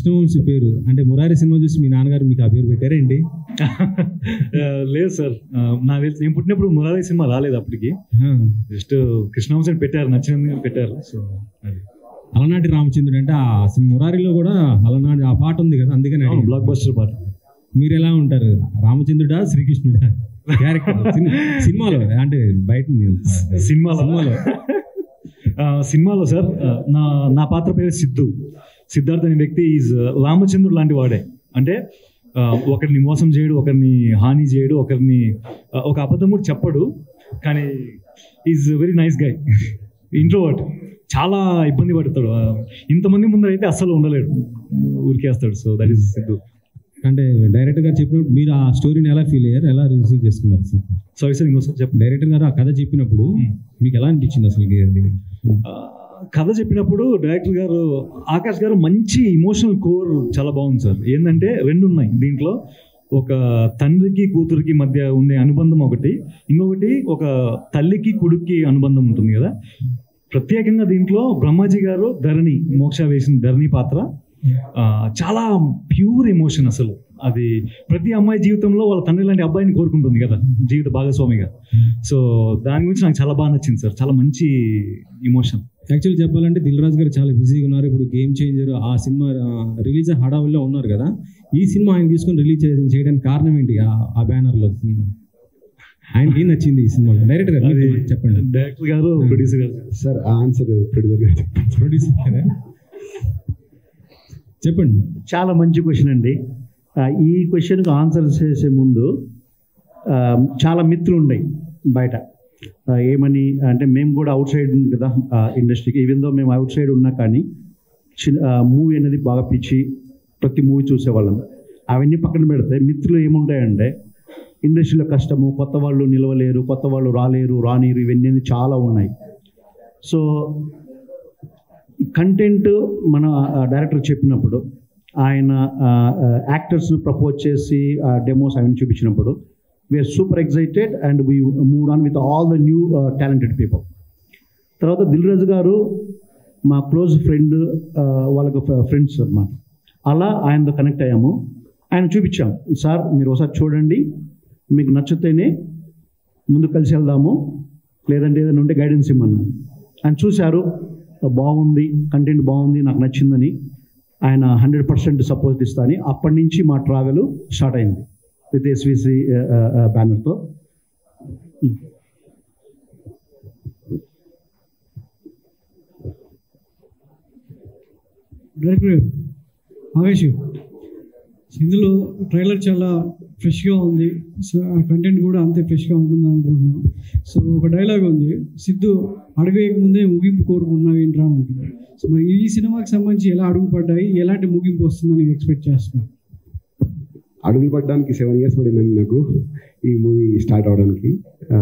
కృష్ణవంశీ పేరు అంటే మురారి సినిమా చూసి మీ నాన్నగారు మీకు ఆ పేరు పెట్టారేంటి ఆ, లేదు సార్ ఆ, నాకు తెలిసి నేను పుట్టినప్పుడు మురారి సినిమా రాలేదు అప్పటికి జస్ట్ కృష్ణవంశన్ పెట్టారు నచ్చినందుకు పెట్టారు సో అది అలనాటి రామచంద్రుడు అంటే ఆ సినిమా మురారిలో కూడా అలనాటి ఆ పాట ఉంది కదా అందుకని అడిగాను. బ్లాక్ బస్టర్ పాట మీరు ఎలా ఉంటారు రామచంద్రుడా శ్రీకృష్ణుడా క్యారెక్టర్ సినిమాలో అంటే బయట సినిమాలో సినిమాలో ఆ, సినిమాలో సార్ ఆ, నా నా పాత్ర పేరు సిద్ధు సిద్ధార్థ్ అనే వ్యక్తి ఈజ్ రామచంద్రుడు లాంటి వాడే అంటే ఆ, ఒకరిని మోసం చేయడు ఒకరిని హాని చేయడు ఒకరిని ఆ, ఒక అబద్ధం కూడా చెప్పడు కానీ is very nice guy introvert చాలా ఇబ్బంది పడతాడు ఆ, ఇంతమంది ముందర అయితే అస్సలు ఉండలేడు ఊరికేస్తాడు సో దట్ ఈస్ సిద్ధు అంటే డైరెక్టర్ గారు చెప్పినప్పుడు మీరు ఆ స్టోరీని ఎలా ఫీల్ అయ్యారు ఎలా రిసీవ్ చేసుకున్నారు సార్ సారీ సార్ ఇంకోసారి చెప్పండి డైరెక్టర్ గారు ఆ కథ చెప్పినప్పుడు మీకు ఎలా అనిపించింది అసలు అది ఆ, కథ చెప్పినప్పుడు డైరెక్టర్ గారు ఆకాష్ గారు మంచి ఇమోషనల్ కోర్ చాలా బాగుంది సార్ ఏంటంటే రెండు ఉన్నాయి దీంట్లో ఒక తండ్రికి కూతురికి మధ్య ఉండే అనుబంధం ఒకటి ఇంకొకటి ఒక తల్లికి కొడుక్కి అనుబంధం ఉంటుంది కదా ప్రత్యేకంగా దీంట్లో బ్రహ్మాజీ గారు ధరణి మోక్ష వేసిన ధరణి పాత్ర ఆ, చాలా ప్యూర్ ఎమోషన్ అసలు అది ప్రతి అమ్మాయి జీవితంలో వాళ్ళ తండ్రి లాంటి అబ్బాయిని కోరుకుంటుంది కదా జీవిత భాగస్వామిగా సో దాని గురించి నాకు చాలా బాగా నచ్చింది సార్ చాలా మంచి ఇమోషన్ యాక్చువల్ చెప్పాలంటే దిల్ రాజు గారు చాలా బిజీగా ఉన్నారు ఇప్పుడు గేమ్ చేంజర్ ఆ సినిమా రిలీజ్ హడావుల్లో ఉన్నారు కదా ఈ సినిమా ఆయన తీసుకొని రిలీజ్ చేయడానికి కారణం ఏంటి ఆ- ఆ బ్యానర్లో సినిమా ఆయనకి ఏం నచ్చింది ఈ సినిమాలో డైరెక్టర్ గారు మీరు చెప్పండి డైరెక్టర్ గారు ప్రొడ్యూసర్ గారు సార్ ఆన్సర్ ప్రొడ్యూసర్ గారు చెప్పండి ప్రొడ్యూసర్ గారా? చెప్పండి చాలా మంచి క్వశ్చన్ అండి ఆ, ఈ క్వశ్చన్కి ఆన్సర్ చేసే ముందు ఆ, చాలా మిత్రులు ఉన్నాయి బయట ఆ, ఏమని అంటే మేము కూడా అవుట్ సైడ్ ఉంది కదా ఇండస్ట్రీకి ఈవెన్ దో మేము అవుట్ సైడ్ ఉన్నా కానీ మూవీ అనేది బాగా పిచ్చి ప్రతి మూవీ చూసేవాళ్ళం అవన్నీ పక్కన పెడితే మిత్రులు ఏముంటాయంటే ఇండస్ట్రీలో కష్టము కొత్త వాళ్ళు నిలవలేరు కొత్త వాళ్ళు రాలేరు రానిరు ఇవన్నీ చాలా ఉన్నాయి సో కంటెంట్ మన డైరెక్టర్ చెప్పినప్పుడు ఆయన యాక్టర్స్ని ప్రపోజ్ చేసి డెమోస్ ఆయన చూపించినప్పుడు we're super excited and we move on with all the new talented people తర్వాత దిల్ రాజు గారు మా క్లోజ్ ఫ్రెండ్ వాళ్ళకి ఫ్రెండ్స్ అన్నమాట అలా ఆయనతో కనెక్ట్ అయ్యాము ఆయన చూపించాం సార్ మీరు ఒకసారి చూడండి మీకు నచ్చితేనే ముందు కలిసి వెళ్దాము లేదంటే ఏదైనా ఉంటే గైడెన్స్ ఇమ్మన్నాను ఆయన చూశారు బాగుంది కంటెంట్ బాగుంది నాకు నచ్చిందని ఆయన హండ్రెడ్ పర్సెంట్ సపోర్ట్ ఇస్తా అని అప్పటి నుంచి మా ట్రావెల్ స్టార్ట్ అయింది విత్ ఎస్విసి బ్యానర్తో డైరెక్టర్ ఆవేశ్ ఇందులో ట్రైలర్ చాలా ఫ్రెష్గా ఉంది సో ఆ కంటెంట్ కూడా అంతే ఫ్రెష్గా ఉంటుంది అనుకుంటున్నాను సో ఒక డైలాగ్ ఉంది సిద్ధు అడుగు ముందే ముగింపు కోరుకుంటున్నావు ఏంట్రా అని అంటున్నాడు సో మరి ఈ సినిమాకి సంబంధించి ఎలా అడుగు పడ్డాయి ఎలాంటి ముగింపు వస్తుందని ఎక్స్పెక్ట్ చేస్తున్నాను అడుగులు పడడానికి సెవెన్ ఇయర్స్ పడిందండి నాకు ఈ మూవీ స్టార్ట్ అవడానికి ఆ,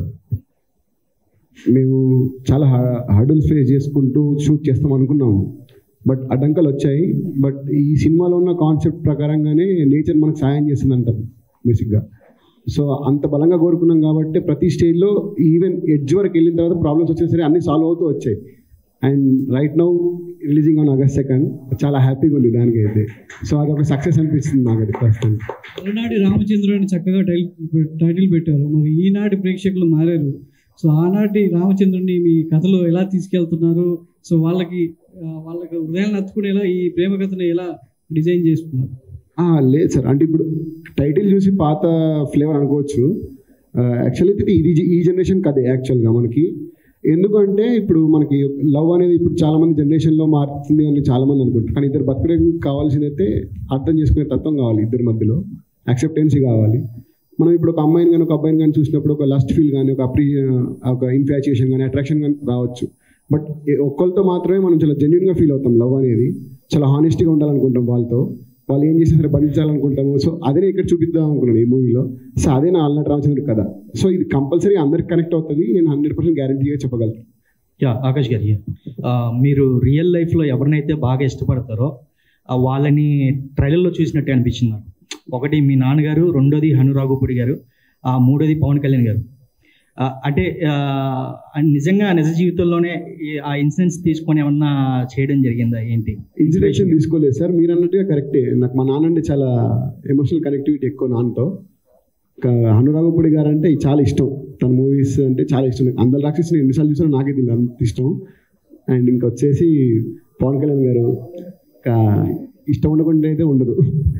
మేము చాలా హర్డల్స్ ఫేస్ చేసుకుంటూ షూట్ చేస్తాం అనుకున్నాము బట్ అడ్డంకలు వచ్చాయి బట్ ఈ సినిమాలో ఉన్న కాన్సెప్ట్ ప్రకారంగానే నేచర్ మనకు సాయం చేస్తుంది అంటారు బేసిక్గా సో అంత బలంగా కోరుకున్నాం కాబట్టి ప్రతి స్టేజ్లో ఈవెన్ ఎడ్జ్ వరకు వెళ్ళిన తర్వాత ప్రాబ్లమ్స్ వచ్చినా సరే అన్నీ సాల్వ్ అవుతూ వచ్చాయి and right now releasing on August second చాలా హ్యాపీగా ఉంది దానికి అయితే సో అది ఒక సక్సెస్ అనిపిస్తుంది నాకు అది ప్రస్తుతం అలనాటి రామచంద్ర అని చక్కగా టైటిల్ టైటిల్ పెట్టారు మరి ఈనాటి ప్రేక్షకులు మారారు సో ఆనాటి రామచంద్రుని మీ కథలో ఎలా తీసుకెళ్తున్నారు సో వాళ్ళకి ఆ, వాళ్ళకి హృదయాలను హత్తుకునేలా ఈ ప్రేమ కథను ఎలా డిజైన్ చేసుకున్నారు ఆ, లేదు సార్ అంటే ఇప్పుడు టైటిల్ చూసి పాత ఫ్లేవర్ అనుకోవచ్చు యాక్చువల్లీ ఇది ఈ జనరేషన్ కదే యాక్చువల్గా మనకి ఎందుకంటే ఇప్పుడు మనకి లవ్ అనేది ఇప్పుడు చాలా మంది జనరేషన్లో మారుతుంది అని చాలా మంది అనుకుంటారు కానీ ఇద్దరు బతకడానికి కావాల్సింది అయితే అర్థం చేసుకునే తత్వం కావాలి ఇద్దరి మధ్యలో యాక్సెప్టెన్సీ కావాలి మనం ఇప్పుడు ఒక అమ్మాయిని కానీ ఒక అబ్బాయిని కానీ చూసినప్పుడు ఒక లస్ట్ ఫీల్ కానీ ఒక అప్రి ఒక ఇన్ఫాచుయేషన్ కానీ అట్రాక్షన్ కానీ రావచ్చు బట్ ఒక్కరితో మాత్రమే మనం చాలా జెన్యున్గా ఫీల్ అవుతాం లవ్ అనేది చాలా హానెస్టీగా ఉండాలనుకుంటాం వాళ్ళతో వాళ్ళు ఏం చేసినా సరే భరించాలనుకుంటాము సో అదే నేను ఇక్కడ చూపిద్దాం అనుకున్నాను ఈ మూవీలో సో అదే నా అల్నట్ రామచంద్ర కథ సో ఇది కంపల్సరీ అందరికి కనెక్ట్ అవుతుంది నేను హండ్రెడ్ పర్సెంట్ గ్యారంటీగా చెప్పగలను యా ఆకాష్ గారి ఆ, మీరు రియల్ లైఫ్లో ఎవరినైతే బాగా ఇష్టపడతారో ఆ వాళ్ళని ట్రైలర్లో చూసినట్టే అనిపించింది నాకు ఒకటి మీ నాన్నగారు రెండోది హనురాఘుపుడి గారు ఆ మూడోది పవన్ కళ్యాణ్ గారు ఆ, అంటే ఆ, నిజంగా నిజ జీవితంలోనే ఈ- ఆ ఇన్సిడెంట్స్ తీసుకొని ఏమన్నా చేయడం జరిగిందా ఏంటి ఇన్స్పిరేషన్ తీసుకోలేదు సార్ మీరు అన్నట్టుగా కరెక్టే నాకు మా నాన్న అంటే చాలా ఎమోషనల్ కనెక్టివిటీ ఎక్కువ నాన్నతో ఇంకా హనురాగపుడి గారు అంటే చాలా ఇష్టం తన మూవీస్ అంటే చాలా ఇష్టం నాకు అందరు రాక్షసి నేను ఎన్నిసార్లు చూసినా నాకే తెలియదు అంత ఇష్టం అండ్ ఇంకా వచ్చేసి పవన్ కళ్యాణ్ గారు ఇంకా ఇష్టం ఉండకుండా అయితే ఉండదు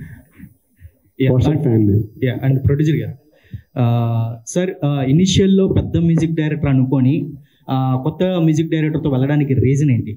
ఫ్యాన్ యా అండ్ ప్రొడ్యూసర్ గారు సార్ ఇనిషియల్లో పెద్ద మ్యూజిక్ డైరెక్టర్ అనుకొని ఆ, కొత్త మ్యూజిక్ డైరెక్టర్తో వెళ్ళడానికి రీజన్ ఏంటి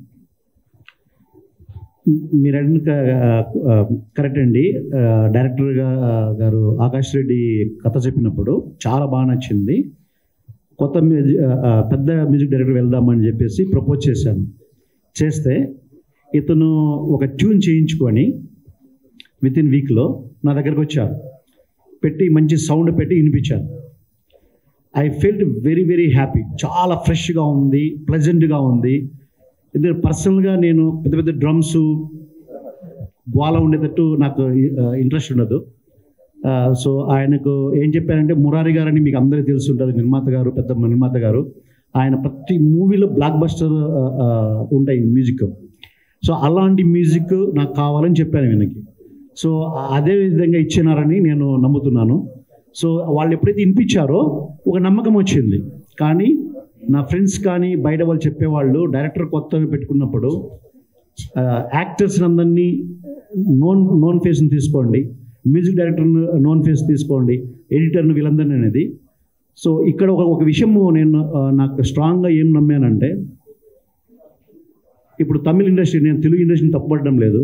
మీరు అడిగిన కరెక్ట్ అండి ఆ, డైరెక్టర్ గా- గారు ఆకాష్ రెడ్డి కథ చెప్పినప్పుడు చాలా బాగా నచ్చింది కొత్త మ్యూజిక్ పెద్ద మ్యూజిక్ డైరెక్టర్ వెళ్దామని చెప్పేసి ప్రపోజ్ చేశాను చేస్తే ఇతను ఒక ట్యూన్ చేయించుకొని విత్ ఇన్ వీక్లో నా దగ్గరకు వచ్చారు పెట్టి మంచి సౌండ్ పెట్టి వినిపించాను I felt very very happy చాలా ఫ్రెష్గా ఉంది ప్లెజెంట్గా ఉంది ఇది పర్సనల్గా నేను పెద్ద పెద్ద డ్రమ్స్ గోల ఉండేటట్టు నాకు ఇంట్రెస్ట్ ఉండదు సో ఆయనకు ఏం చెప్పారంటే మురారి గారని మీకు అందరికీ తెలిసి ఉంటుంది నిర్మాత గారు పెద్ద నిర్మాత గారు ఆయన ప్రతి మూవీలో బ్లాక్ బస్టర్ ఉంటాయి మ్యూజిక్ సో అలాంటి మ్యూజిక్ నాకు కావాలని చెప్పాను ఈయనకి సో అదే విధంగా ఇచ్చినారని నేను నమ్ముతున్నాను సో వాళ్ళు ఎప్పుడైతే వినిపించారో ఒక నమ్మకం వచ్చింది కానీ నా ఫ్రెండ్స్ కానీ బయట వాళ్ళు చెప్పేవాళ్ళు డైరెక్టర్ కొత్తగా పెట్టుకున్నప్పుడు యాక్టర్స్ అందరినీ నోన్ నోన్ ఫేస్ని తీసుకోండి మ్యూజిక్ డైరెక్టర్ నోన్ ఫేస్ తీసుకోండి ఎడిటర్ని వీళ్ళందరినీ అనేది సో ఇక్కడ ఒక ఒక విషయము నేను ఆ, నాకు స్ట్రాంగ్గా ఏం నమ్మానంటే ఇప్పుడు తమిళ ఇండస్ట్రీ నేను తెలుగు ఇండస్ట్రీని తప్పుపడడం లేదు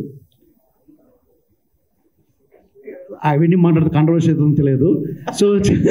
అవన్నీ మాట్లాడితే కాంట్రవర్సీ అవుతుందో తెలియదు సో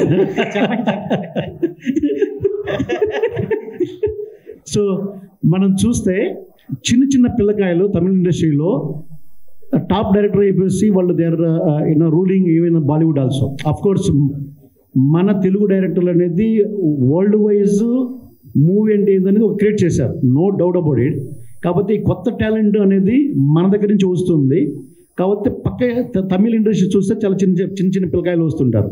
సో మనం చూస్తే చిన్న చిన్న పిల్లకాయలు తమిళ ఇండస్ట్రీలో టాప్ డైరెక్టర్ అయిపోయి వాళ్ళు they are you know ruling even Bollywood also of course మన తెలుగు డైరెక్టర్లు అనేది వరల్డ్ వైజ్ మూవీ అంటే ఏందనేది ఒక క్రియేట్ చేశారు నో డౌట్ అబౌట్ ఇట్ కాకపోతే ఈ కొత్త టాలెంట్ అనేది మన దగ్గర నుంచి వస్తుంది కాకపోతే పక్క త- తమిళ ఇండస్ట్రీ చూస్తే చాలా చిన్న చిన్న చిన్న పిల్లకాయలు వస్తుంటారు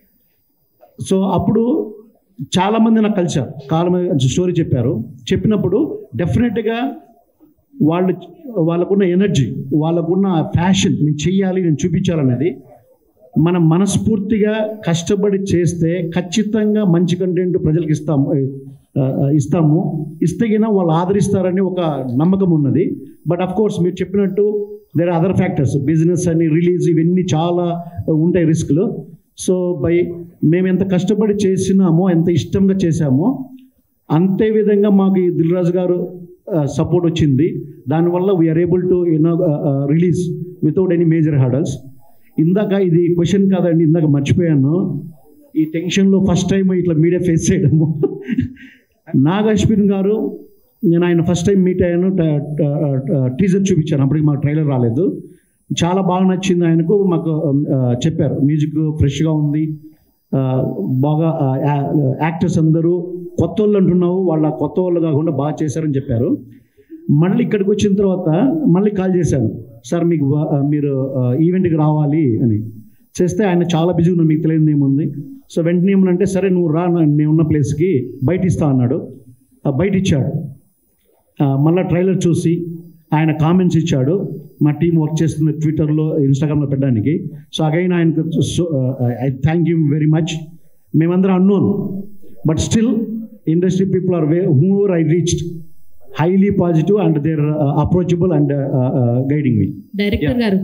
సో అప్పుడు చాలామంది నాకు కలిశారు కాలం స్టోరీ చెప్పారు చెప్పినప్పుడు డెఫినెట్గా వాళ్ళు వాళ్ళకున్న ఎనర్జీ వాళ్ళకున్న ఫ్యాషన్ నేను చెయ్యాలి నేను చూపించాలనేది మనం మనస్ఫూర్తిగా కష్టపడి చేస్తే ఖచ్చితంగా మంచి కంటెంట్ ప్రజలకు ఇస్తాము ఆ, ఆ, ఇస్తాము ఇస్తే గిన వాళ్ళు ఆదరిస్తారని ఒక నమ్మకం ఉన్నది బట్ అఫ్ కోర్స్ మీరు చెప్పినట్టు దేర్ అదర్ ఫ్యాక్టర్స్ బిజినెస్ అని రిలీజ్ ఇవన్నీ చాలా ఉంటాయి రిస్క్లు సో బై మేము ఎంత కష్టపడి చేసినామో ఎంత ఇష్టంగా చేశామో అంతే విధంగా మాకు ఈ దిల్రాజు గారు సపోర్ట్ వచ్చింది దానివల్ల we're able to you know release without any major hurdles ఇందాక ఇది క్వశ్చన్ కాదండి ఇందాక మర్చిపోయాను ఈ టెన్షన్లో ఫస్ట్ టైం ఇట్లా మీడియా ఫేస్ చేయడము నాగ్ అశ్విన్ గారు నేను ఆయన ఫస్ట్ టైం మీట్ అయ్యాను టీజర్ చూపించాను అప్పటికి మాకు ట్రైలర్ రాలేదు చాలా బాగా నచ్చింది ఆయనకు మాకు ఆ, చెప్పారు మ్యూజిక్ ఫ్రెష్గా ఉంది ఆ, బాగా యాక్టర్స్ అందరూ కొత్త వాళ్ళు అంటున్నావు వాళ్ళ కొత్త వాళ్ళు కాకుండా బాగా చేశారని చెప్పారు మళ్ళీ ఇక్కడికి వచ్చిన తర్వాత మళ్ళీ కాల్ చేశాను సార్ మీకు వా- ఆ, మీరు ఆ, ఈవెంట్కి రావాలి అని చేస్తే ఆయన చాలా బిజీ ఉన్నారు మీకు తెలియదు ఏముంది సో వెంటనే ఏమనంటే సరే నువ్వు రా నా- నేను ఉన్న ప్లేస్కి బయట ఇస్తా అన్నాడు ఆ, బయట ఇచ్చాడు ఆ, మళ్ళా ట్రైలర్ చూసి ఆయన కామెంట్స్ ఇచ్చాడు మా టీం వర్క్ చేస్తుంది ట్విట్టర్లో ఇన్స్టాగ్రామ్లో పెట్టడానికి సో అగైన్ ఆయనకు so I thank you very much మేమందరం unknown but still industry people are way whoever I reached highly positive and they're approachable and guiding me director గారు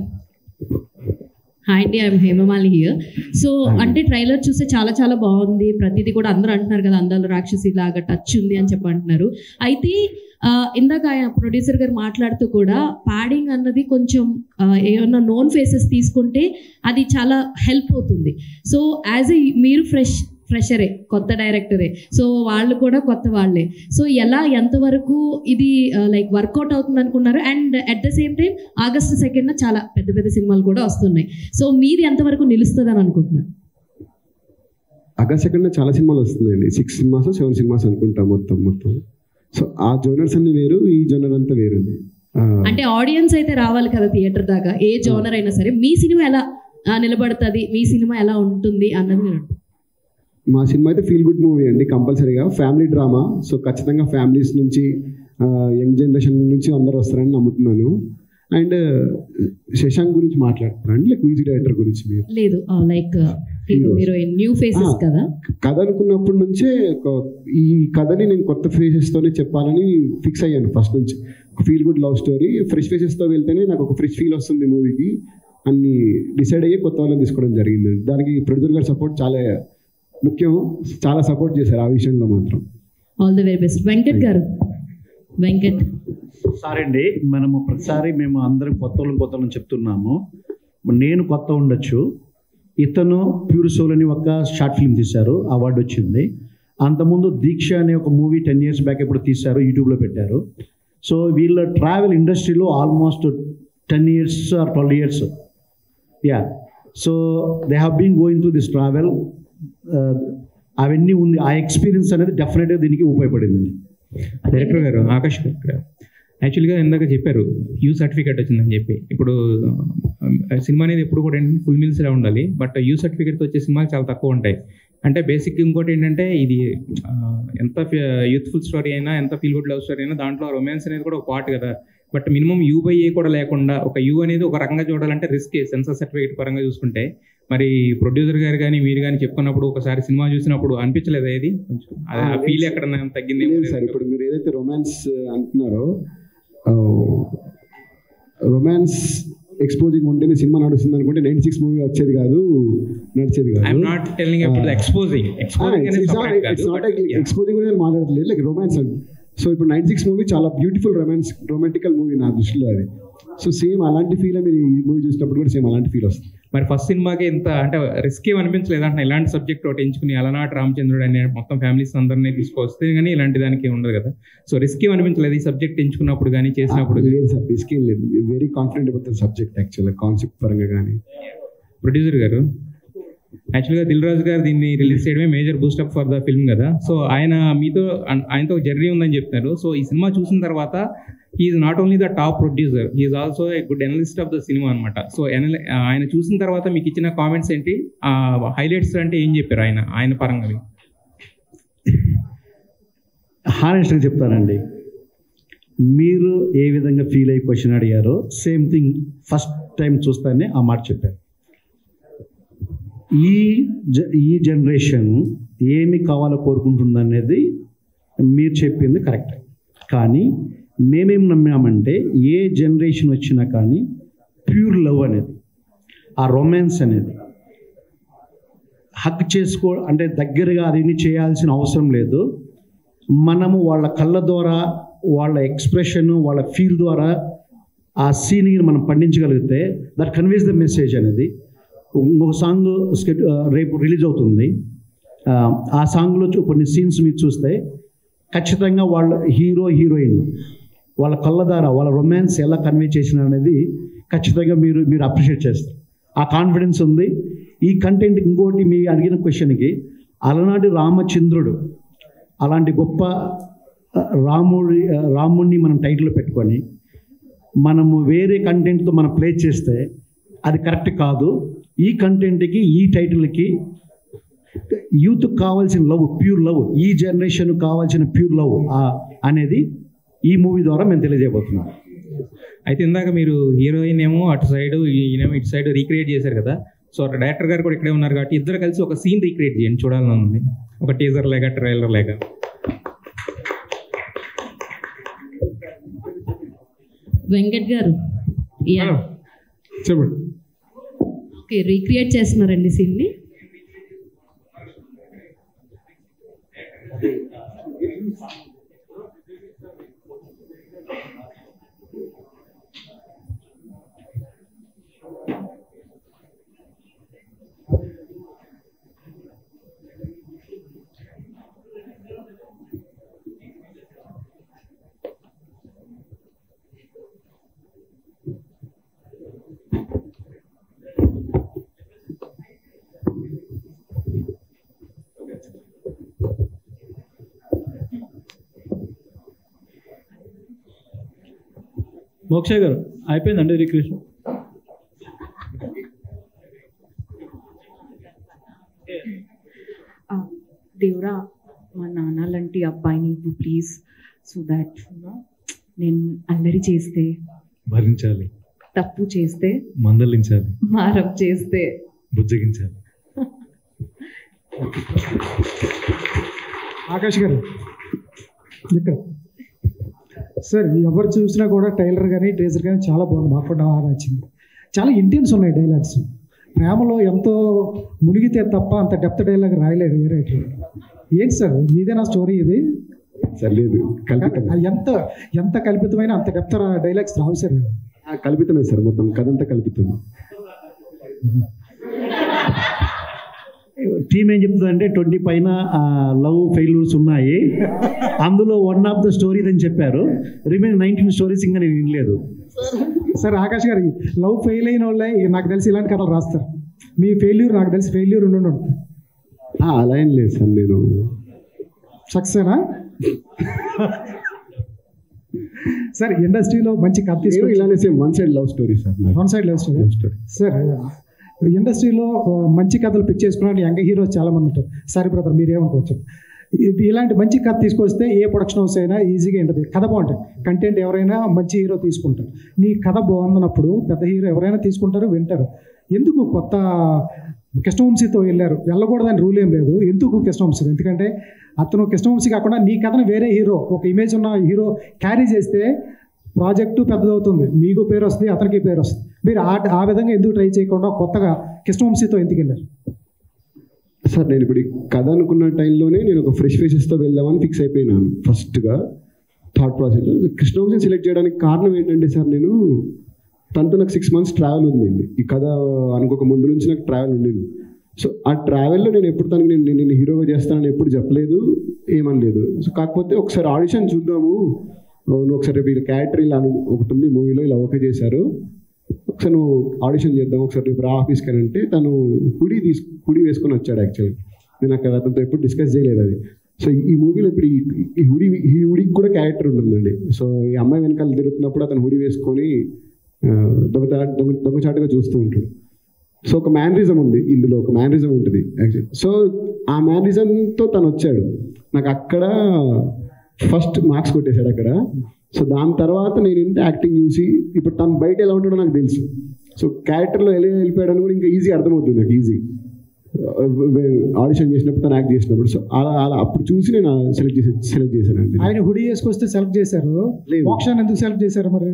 హాయ్ అండి ఐఎమ్ హేమమాలి హియర్ సో అంటే trailer చూస్తే చాలా చాలా బాగుంది ప్రతిదీ కూడా అందరూ అంటున్నారు కదా అందాల రాక్షసి లాగా టచ్ ఉంది అని చెప్పి అంటున్నారు అయితే ఆ, ఇందాక ఆయన ప్రొడ్యూసర్ గారు మాట్లాడుతూ కూడా ప్యాడింగ్ అన్నది కొంచెం ఆ, ఏమన్నా నోన్ ఫేసెస్ తీసుకుంటే అది చాలా హెల్ప్ అవుతుంది సో యాజ్ ఎ మీరు ఫ్రెష్ ఫ్రెషరే కొత్త డైరెక్టరే సో వాళ్ళు కూడా కొత్త వాళ్ళే సో ఎలా ఎంతవరకు ఇది లైక్ వర్కౌట్ అవుతుంది అనుకున్నారు and at the same time August second చాలా పెద్ద పెద్ద సినిమాలు కూడా వస్తున్నాయి సో మీది ఎంతవరకు నిలుస్తుంది అని అనుకుంటున్నారు అగస్ట్ సెకండ్ చాలా సినిమాలు వస్తున్నాయండి సిక్స్ సినిమాస్ సెవెన్ సినిమాస్ అనుకుంటా మొత్తం మొత్తం సో ఆ జోనర్స్ అన్ని వేరు ఈ జోనర్ అంతా వేరుంది ఆ, అంటే ఆడియన్స్ అయితే రావాలి కదా థియేటర్ దాకా ఏ జోనర్ అయినా సరే మీ సినిమా ఎలా ఆ, నిలబడుతుంది మీ సినిమా ఎలా ఉంటుంది అన్నది మీరు అంటారు. మా సినిమా అయితే ఫీల్ గుడ్ మూవీ అండి కంపల్సరీగా ఫ్యామిలీ డ్రామా సో ఖచ్చితంగా ఫ్యామిలీస్ నుంచి యంగ్ జనరేషన్ నుంచి అందరూ వస్తారని నమ్ముతున్నాను అండ్ శశాంక్ గురించి మాట్లాడుతున్నారండి లైక్ మ్యూజిక్ డైరెక్టర్ గురించి మీరు లేదు like hero Heroes. Heroine new faces Ah. కదా కథ అనుకున్నప్పటి నుంచే ఒక- ఈ కథని నేను కొత్త ఫేసెస్తోనే చెప్పాలని ఫిక్స్ అయ్యాను ఫస్ట్ నుంచి feel good love story fresh ఫేసెస్తో వెళ్తేనే నాకు ఒక ఫ్రెష్ ఫీల్ వస్తుంది మూవీకి అన్ని డిసైడ్ అయ్యి కొత్త వాళ్ళని తీసుకోవడం జరిగింది దానికి ప్రొడ్యూసర్ గారి సపోర్ట్ చాలా ముఖ్యం చాలా సపోర్ట్ చేశారు ఆ విషయంలో మాత్రం all the very best Venkat గారు వెంకట్ సారీ అండి మనము ప్రతిసారి మేము అందరం కొత్త వాళ్ళం కొత్త వాళ్ళని చెప్తున్నాము నేను కొత్త ఉండొచ్చు ఇతను ప్యూర్ సోల్ అని ఒక షార్ట్ ఫిల్మ్ తీశారు అవార్డు వచ్చింది అంతకుముందు దీక్ష అనే ఒక మూవీ టెన్ ఇయర్స్ బ్యాక్ ఎప్పుడు తీశారు యూట్యూబ్లో పెట్టారు సో వీళ్ళ ట్రావెల్ ఇండస్ట్రీలో almost ten years or twelve years yeah so they have been going through this travel అవన్నీ ఉంది ఆ ఎక్స్పీరియన్స్ అనేది డెఫినెట్గా దీనికి ఉపయోగపడిందండి డైరెక్టర్ గారు ఆకాష్ గారు యాక్చువల్గా ఇందాక చెప్పారు యూ సర్టిఫికేట్ వచ్చిందని చెప్పి ఇప్పుడు ఆ, సినిమా అనేది ఎప్పుడు కూడా ఏంటంటే ఫుల్ మీల్స్లా ఉండాలి బట్ యూ సర్టిఫికేట్తో వచ్చే సినిమాలు చాలా తక్కువ ఉంటాయి అంటే బేసిక్ ఇంకోటి ఏంటంటే ఇది ఆ, ఎంత యూత్ఫుల్ స్టోరీ అయినా ఎంత ఫీల్ గుడ్ లవ్ స్టోరీ అయినా దాంట్లో రొమాన్స్ అనేది కూడా ఒక పార్ట్ కదా but minimum U by A కూడా లేకుండా ఒక యూ అనేది ఒక రకంగా చూడాలంటే రిస్క్ సెన్సర్ సర్టిఫికేట్ పరంగా చూసుకుంటే మరి ప్రొడ్యూసర్ గారు కానీ మీరు కానీ చెప్పుకున్నప్పుడు ఒకసారి సినిమా చూసినప్పుడు అనిపించలేదు ఇది కొంచెం అది- ఆ ఫీల్ ఎక్కడ తగ్గింది లేదు సార్ ఇప్పుడు మీరు ఏదైతే రొమాన్స్ అంటున్నారో రొమాన్స్ ఎక్స్పోజింగ్ ఉంటేనే సినిమా నడుస్తుంది అనుకుంటే నైన్టీ సిక్స్ మూవీ వచ్చేది కాదు నడిచేది కాదు I'm not telling about exposing exposing అనేది separate కాదు నాట్ but yeah. ఎక్స్పోజింగ్ గురించి మాట్లాడట్లేదు లైక్ రొమాన్స్ అండి సో ఇప్పుడు నైన్ సిక్స్ మూవీ చాలా బ్యూటిఫుల్ రొమాన్స్ రొమాంటికల్ మూవీ నా దృష్టిలో అది సో సేమ్ అలాంటి ఫీల్ మీరు ఈ మూవీ చూసినప్పుడు కూడా సేమ్ అలాంటి ఫీల్ వస్తుంది మరి ఫస్ట్ సినిమాకి ఇంత అంటే రిస్క్ ఏం అనిపించలేదు అంటే ఇలాంటి సబ్జెక్ట్ ఒకటి ఎంచుకుని అలనాటి రామచంద్రుడు అనే మొత్తం ఫ్యామిలీస్ అందరినీ తీసుకొస్తే కానీ ఇలాంటి దానికి ఉండదు కదా సో రిస్క్ ఏం అనిపించలేదు ఈ సబ్జెక్ట్ ఎంచుకున్నప్పుడు కానీ చేసినప్పుడు లేదు సార్ రిస్క్ ఏం లేదు very confident about the subject యాక్చువల్గా కాన్సెప్ట్ పరంగా కానీ ప్రొడ్యూసర్ గారు యాక్చువల్గా దిల్ రాజు గారు దీన్ని రిలీజ్ చేయడమే major boost up for the film కదా సో ఆయన మీతో అన్- ఆయనతో జర్నీ ఉందని చెప్తున్నారు సో ఈ సినిమా చూసిన తర్వాత he's not only the top producer he's also a good analyst of the సినిమా అనమాట సో ఆయన చూసిన తర్వాత మీకు ఇచ్చిన కామెంట్స్ ఏంటి హైలైట్స్ అంటే ఏం చెప్పారు ఆయన ఆయన పరంగా మీకు? హానెస్ట్గా చెప్తానండి మీరు ఏ విధంగా ఫీల్ అయ్యి క్వశ్చన్ అడిగారో సేమ్ థింగ్ ఫస్ట్ టైం చూస్తానే ఆ మాట చెప్పారు ఈ జ ఈ జనరేషన్ ఏమి కావాలో కోరుకుంటుందనేది మీరు చెప్పింది కరెక్ట్ కానీ మేమేం నమ్మామంటే ఏ జనరేషన్ వచ్చినా కానీ ప్యూర్ లవ్ అనేది ఆ రొమాన్స్ అనేది హక్ చేసుకో అంటే దగ్గరగా అది చేయాల్సిన అవసరం లేదు మనము వాళ్ళ కళ్ళ ద్వారా వాళ్ళ ఎక్స్ప్రెషన్ వాళ్ళ ఫీల్ ద్వారా ఆ సీన్ని మనం పండించగలిగితే దట్ కన్వేస్ ద మెసేజ్ అనేది ఇంకొక సాంగ్ స్కెట్ రేపు రిలీజ్ అవుతుంది ఆ, ఆ సాంగ్లో చూ- కొన్ని సీన్స్ మీరు చూస్తే ఖచ్చితంగా వాళ్ళ హీరో హీరోయిన్ వాళ్ళ కళ్ళ ద్వారా వాళ్ళ రొమాన్స్ ఎలా కన్వే చేసిన అనేది ఖచ్చితంగా మీరు మీరు అప్రిషియేట్ చేస్తారు ఆ కాన్ఫిడెన్స్ ఉంది ఈ కంటెంట్ ఇంకోటి మీ అడిగిన క్వశ్చన్కి అలనాటి రామచంద్రుడు అలాంటి గొప్ప ఆ, రాముడి ఆ, రాముడిని మనం టైటిల్లో పెట్టుకొని మనము వేరే కంటెంట్తో మనం ప్లే చేస్తే అది కరెక్ట్ కాదు ఈ కంటెంట్కి ఈ టైటిల్కి యూత్ కావాల్సిన లవ్ ప్యూర్ లవ్ ఈ జనరేషన్ కావాల్సిన ప్యూర్ లవ్ అనేది ఈ మూవీ ద్వారా మేము తెలియజేయబోతున్నాం అయితే ఇందాక మీరు హీరోయిన్ ఏమో అటు సైడ్ ఈయనేమో ఇటు సైడ్ రీక్రియేట్ చేశారు కదా సో డైరెక్టర్ గారు కూడా ఇక్కడే ఉన్నారు కాబట్టి ఇద్దరు కలిసి ఒక సీన్ రీక్రియేట్ చేయండి చూడాలని ఉంది ఒక టీజర్ లేక ట్రైలర్ లేక వెంకట్ గారు యా చెప్పండి ఓకే రీక్రియేట్ చేస్తున్నారండి సీన్ని మోక్ష గారు అయిపోయిందండి రిక్రియేషన్ దేవుడా మా నాన్న లాంటి అబ్బాయిని ప్లీజ్ సో దాట్ నేను అల్లరి చేస్తే భరించాలి తప్పు చేస్తే మందలించాలి మారం చేస్తే బుజ్జగించాలి ఆకాష్ గారు ఇక్కడ సార్ ఎవరు చూసినా కూడా టైలర్ కానీ ట్రేజర్ కానీ చాలా బాగుంది మాకు కూడా బాగా నచ్చింది చాలా ఇంటెన్స్ ఉన్నాయి డైలాగ్స్ ప్రేమలో ఎంతో మునిగితే తప్ప అంత డెప్త్ డైలాగ్ రాయలేడు ఏ రైటర్ ఏంటి సార్ మీదేనా స్టోరీ ఇది సార్ లేదు కల్పితం ఎంత ఎంత కల్పితమైన అంత డెప్త్ డైలాగ్స్ రావు సార్ ఆ, కల్పితమే సార్ మొత్తం కథ అంతా కల్పితం టీమ్ ఏం చెప్తుందంటే ట్వంటీ పైన లవ్ ఫెయిల్యూర్స్ ఉన్నాయి అందులో వన్ ఆఫ్ ద స్టోరీస్ అని చెప్పారు రిమైన్ నైన్టీన్ స్టోరీస్ ఇంకా నేను వినలేదు సార్ ఆకాష్ గారు లవ్ ఫెయిల్ అయిన వాళ్ళే నాకు తెలిసి ఇలాంటి కథలు రాస్తారు మీ ఫెయిల్యూర్ నాకు తెలిసి ఫెయిల్యూర్ ఉండి ఉండడు ఆ, అలా ఏం లేదు సార్ నేను సక్సెనా సార్ ఇండస్ట్రీలో మంచి కథ నేను తీసుకొని ఇలానే same one side love story sir నాది. One side love story Love story. Sir ఇండస్ట్రీలో మంచి కథలు పిక్ చేసుకున్న యంగ్ హీరోస్ చాలా మంది ఉంటారు సరే బ్రదర్ మీరేమనుకోవచ్చు ఇ- ఇలాంటి మంచి కథ తీసుకొస్తే ఏ ప్రొడక్షన్ హౌస్ అయినా ఈజీగా ఉంటుంది కథ బాగుంటుంది కంటెంట్ ఎవరైనా మంచి హీరో తీసుకుంటారు నీ కథ బాగుందన్నప్పుడు పెద్ద హీరో ఎవరైనా తీసుకుంటారు వింటారు ఎందుకు కొత్త కృష్ణవంశీతో వెళ్ళారు వెళ్ళకూడదని రూల్ ఏం లేదు ఎందుకు కృష్ణవంశీ ఎందుకంటే అతను కృష్ణవంశీ కాకుండా నీ కథను వేరే హీరో ఒక ఇమేజ్ ఉన్న హీరో క్యారీ చేస్తే ప్రాజెక్టు పెద్దదవుతుంది మీకు పేరు వస్తుంది అతనికి పేరు వస్తుంది మీరు ఆ ఆ విధంగా ఎందుకు ట్రై చేయకుండా కొత్తగా కృష్ణవంశీతో ఎందుకు వెళ్ళారు సార్ నేను ఇప్పుడు ఈ కథ అనుకున్న టైంలోనే నేను ఒక ఫ్రెష్ ఫేసెస్తో వెళ్దామని ఫిక్స్ అయిపోయినాను ఫస్ట్గా థాట్ ప్రాసెస్ కృష్ణవంశీ సెలెక్ట్ చేయడానికి కారణం ఏంటంటే సార్ నేను తనతో నాకు సిక్స్ మంత్స్ ట్రావెల్ ఉంది ఈ కథ అనుకోక ముందు నుంచి నాకు ట్రావెల్ ఉండింది సో ఆ ట్రావెల్లో నేను ఎప్పుడు తనకి నేను నేను నేను హీరోగా చేస్తానని ఎప్పుడు చెప్పలేదు ఏమనలేదు సో కాకపోతే ఒకసారి ఆడిషన్ చూద్దాము నువ్వు ఒకసారి వీళ్ళ క్యారెక్టర్ ఇలా అను- ఒకటి ఉంది మూవీలో ఇలా ఓకే చేశారు ఒకసారి నువ్వు ఆడిషన్ చేద్దాం ఒకసారి రేపు రా ఆఫీస్కి అని అంటే తను హుడీ తీసు హుడీ వేసుకొని వచ్చాడు యాక్చువల్లీ నేను అక్కడ అతనితో ఎప్పుడు డిస్కస్ చేయలేదు అది సో ఈ మూవీలో ఇప్పుడు ఈ- ఈ హుడీ ఈ హుడీకి కూడా క్యారెక్టర్ ఉంటుందండి సో ఈ అమ్మాయి వెనకాల తిరుగుతున్నప్పుడు అతను హుడీ వేసుకొని ఆ, దొంగ దొంగ దొంగచాటుగా చూస్తూ ఉంటాడు సో ఒక మ్యానరిజం ఉంది ఇందులో ఒక మ్యానరిజం ఉంటుంది యాక్చువల్లీ సో ఆ మ్యానరిజంతో తను వచ్చాడు నాకు అక్కడ ఫస్ట్ మార్క్స్ కొట్టేశాడు అక్కడ సో దాని తర్వాత నేను ఏంటి యాక్టింగ్ చూసి ఇప్పుడు తను బయట ఎలా ఉంటాడో నాకు తెలుసు సో క్యారెక్టర్లో ఎలా వెళ్ళిపోయాడని కూడా ఇంకా ఈజీ అర్థమవుతుంది నాకు ఈజీ ఆడిషన్ చేసినప్పుడు తను యాక్ట్ చేసినప్పుడు సో అలా అలా అప్పుడు చూసి నేను సెలెక్ట్ చేసి సెలెక్ట్ చేశానండి ఆయన హుడీ వేసుకొస్తే సెలెక్ట్ చేశారు మోక్షాన్ని ఎందుకు సెలెక్ట్ చేశారు మరి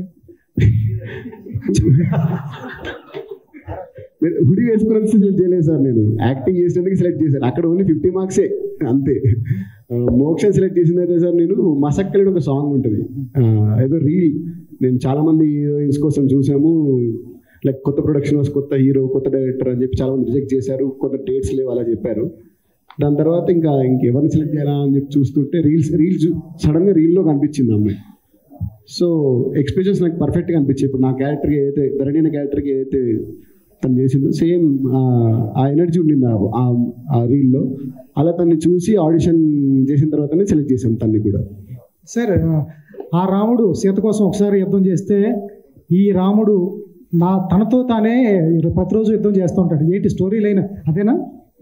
హుడీ వేసుకున్నందుకు సెలెక్ట్ చేయలేదు సార్ నేను యాక్టింగ్ చేసినందుకు సెలెక్ట్ చేశాను అక్కడ ఓన్లీ ఫిఫ్టీ మార్క్సే అంతే ఆ, మోక్ష సెలెక్ట్ చేసిందైతే సార్ నేను మసక్కలని ఒక సాంగ్ ఉంటుంది ఆ, ఏదో రీల్ నేను చాలా మంది హీరోయిన్స్ కోసం చూసాము లైక్ కొత్త ప్రొడక్షన్ హౌస్ కొత్త హీరో కొత్త డైరెక్టర్ అని చెప్పి చాలా మంది రిజెక్ట్ చేశారు కొత్త డేట్స్ లేవు అలా చెప్పారు దాని తర్వాత ఇంకా ఇంకెవరిని సెలెక్ట్ చేయాలా అని చెప్పి చూస్తుంటే రీల్స్ రీల్స్ సడన్గా రీల్లో కనిపించింది అమ్మాయి సో ఎక్స్ప్రెషన్స్ నాకు పర్ఫెక్ట్గా అనిపించాయి ఇప్పుడు నా క్యారెక్టర్కి ఏదైతే ధరణి అనే క్యారెక్టర్కి ఏదైతే తను చేసిందో సేమ్ ఆ ఎనర్జీ ఉండింది ఆ- ఆ- ఆ రీల్లో అలా తన్ని చూసి ఆడిషన్ చేసిన తర్వాతనే సెలెక్ట్ చేసాం తన్ని కూడా సార్ ఆ రాముడు సీత కోసం ఒకసారి యుద్ధం చేస్తే ఈ రాముడు నా తనతో తానే ప్రతిరోజు యుద్ధం చేస్తూ ఉంటాడు ఏంటి స్టోరీ లైన్ అదేనా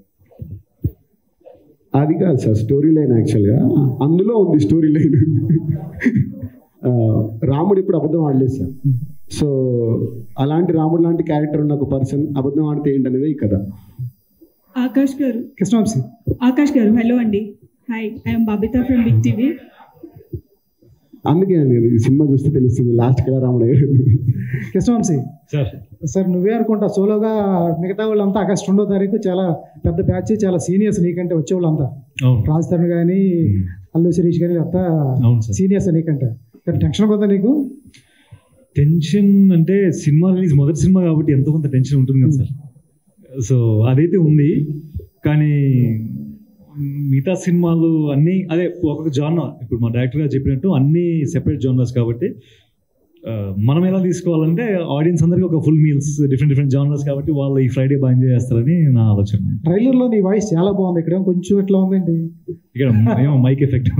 అది కాదు సార్ స్టోరీ లైన్ యాక్చువల్గా అందులో ఉంది స్టోరీ లైన్ రాముడు ఇప్పుడు అబద్ధం ఆడలేదు సార్ సో అలాంటి రాముడు లాంటి క్యారెక్టర్ ఉన్న ఒక పర్సన్ అబద్ధం ఆడితే ఏంటనేది ఈ కథ ఆకాష్ గారు కృష్ణవంశీ ఆకాష్ గారు హలో అండి hi I'm Babita from big TV అందుకే నేను ఈ సినిమా చూస్తే తెలుస్తుంది లాస్ట్ కదా రాముడు అయ్యాడు. కృష్ణవంశీ సార్ సార్ నువ్వే అనుకుంటా సోలోగా మిగతా వాళ్ళంతా ఆగస్ట్ రెండో తారీఖు చాలా పెద్ద బ్యాచ్ చాలా సీనియర్స్ నీకంటే వచ్చే వాళ్ళంతా అవును రాజ్ తరుణ్ కానీ అల్లు శిరీష్ కానీ అంతా అవును సార్ సీనియర్స్ నీకంటే కానీ టెన్షన్ కొంత నీకు టెన్షన్ అంటే సినిమా రిలీజ్ మొదటి సినిమా కాబట్టి ఎంతో కొంత టెన్షన్ ఉంటుంది కదా సార్ సో అదైతే ఉంది కానీ మిగతా సినిమాలు అన్నీ అదే ఒక్కొక్క జానర్ ఇప్పుడు మా డైరెక్టర్ గారు చెప్పినట్టు అన్నీ సెపరేట్ జానర్స్ కాబట్టి ఆ, మనం ఎలా తీసుకోవాలంటే ఆడియన్స్ అందరికీ ఒక full meals different different genres కాబట్టి వాళ్ళు ఈ ఫ్రైడే బాగా ఎంజాయ్ చేస్తారని నా ఆలోచన ట్రైలర్లో నీ వాయిస్ చాలా బాగుంది ఇక్కడ కొంచెం ఇట్లా ఉందండి ఇక్కడ ఏమో మైక్ ఎఫెక్ట్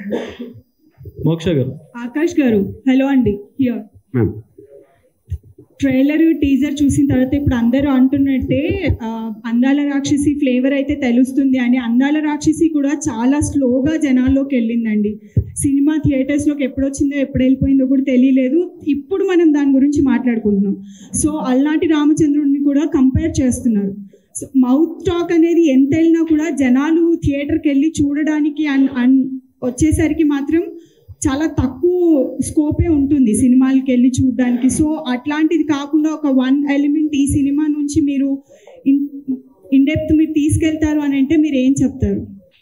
మోక్ష గారు ఆకాష్ గారు హలో అండి హియర్ మ్యామ్ ట్రైలర్ టీజర్ చూసిన తర్వాత ఇప్పుడు అందరూ అంటున్నట్టే ఆ, అందాల రాక్షసి ఫ్లేవర్ అయితే తెలుస్తుంది అని అందాల రాక్షసి కూడా చాలా స్లోగా జనాల్లోకి వెళ్ళిందండి సినిమా థియేటర్స్లోకి ఎప్పుడు వచ్చిందో ఎప్పుడు వెళ్ళిపోయిందో కూడా తెలియలేదు ఇప్పుడు మనం దాని గురించి మాట్లాడుకుంటున్నాం సో అల్లాంటి రామచంద్రుడిని కూడా కంపేర్ చేస్తున్నారు సో మౌత్ టాక్ అనేది ఎంత వెళ్ళినా కూడా జనాలు థియేటర్కి వెళ్ళి చూడడానికి అన్ అన్ వచ్చేసరికి మాత్రం చాలా తక్కువ స్కోపే ఉంటుంది సినిమాలకి వెళ్ళి చూడడానికి సో అట్లాంటిది కాకుండా ఒక వన్ ఎలిమెంట్ ఈ సినిమా నుంచి మీరు ఇన్ ఇన్ డెప్త్ మీరు తీసుకెళ్తారు అని అంటే మీరు ఏం చెప్తారు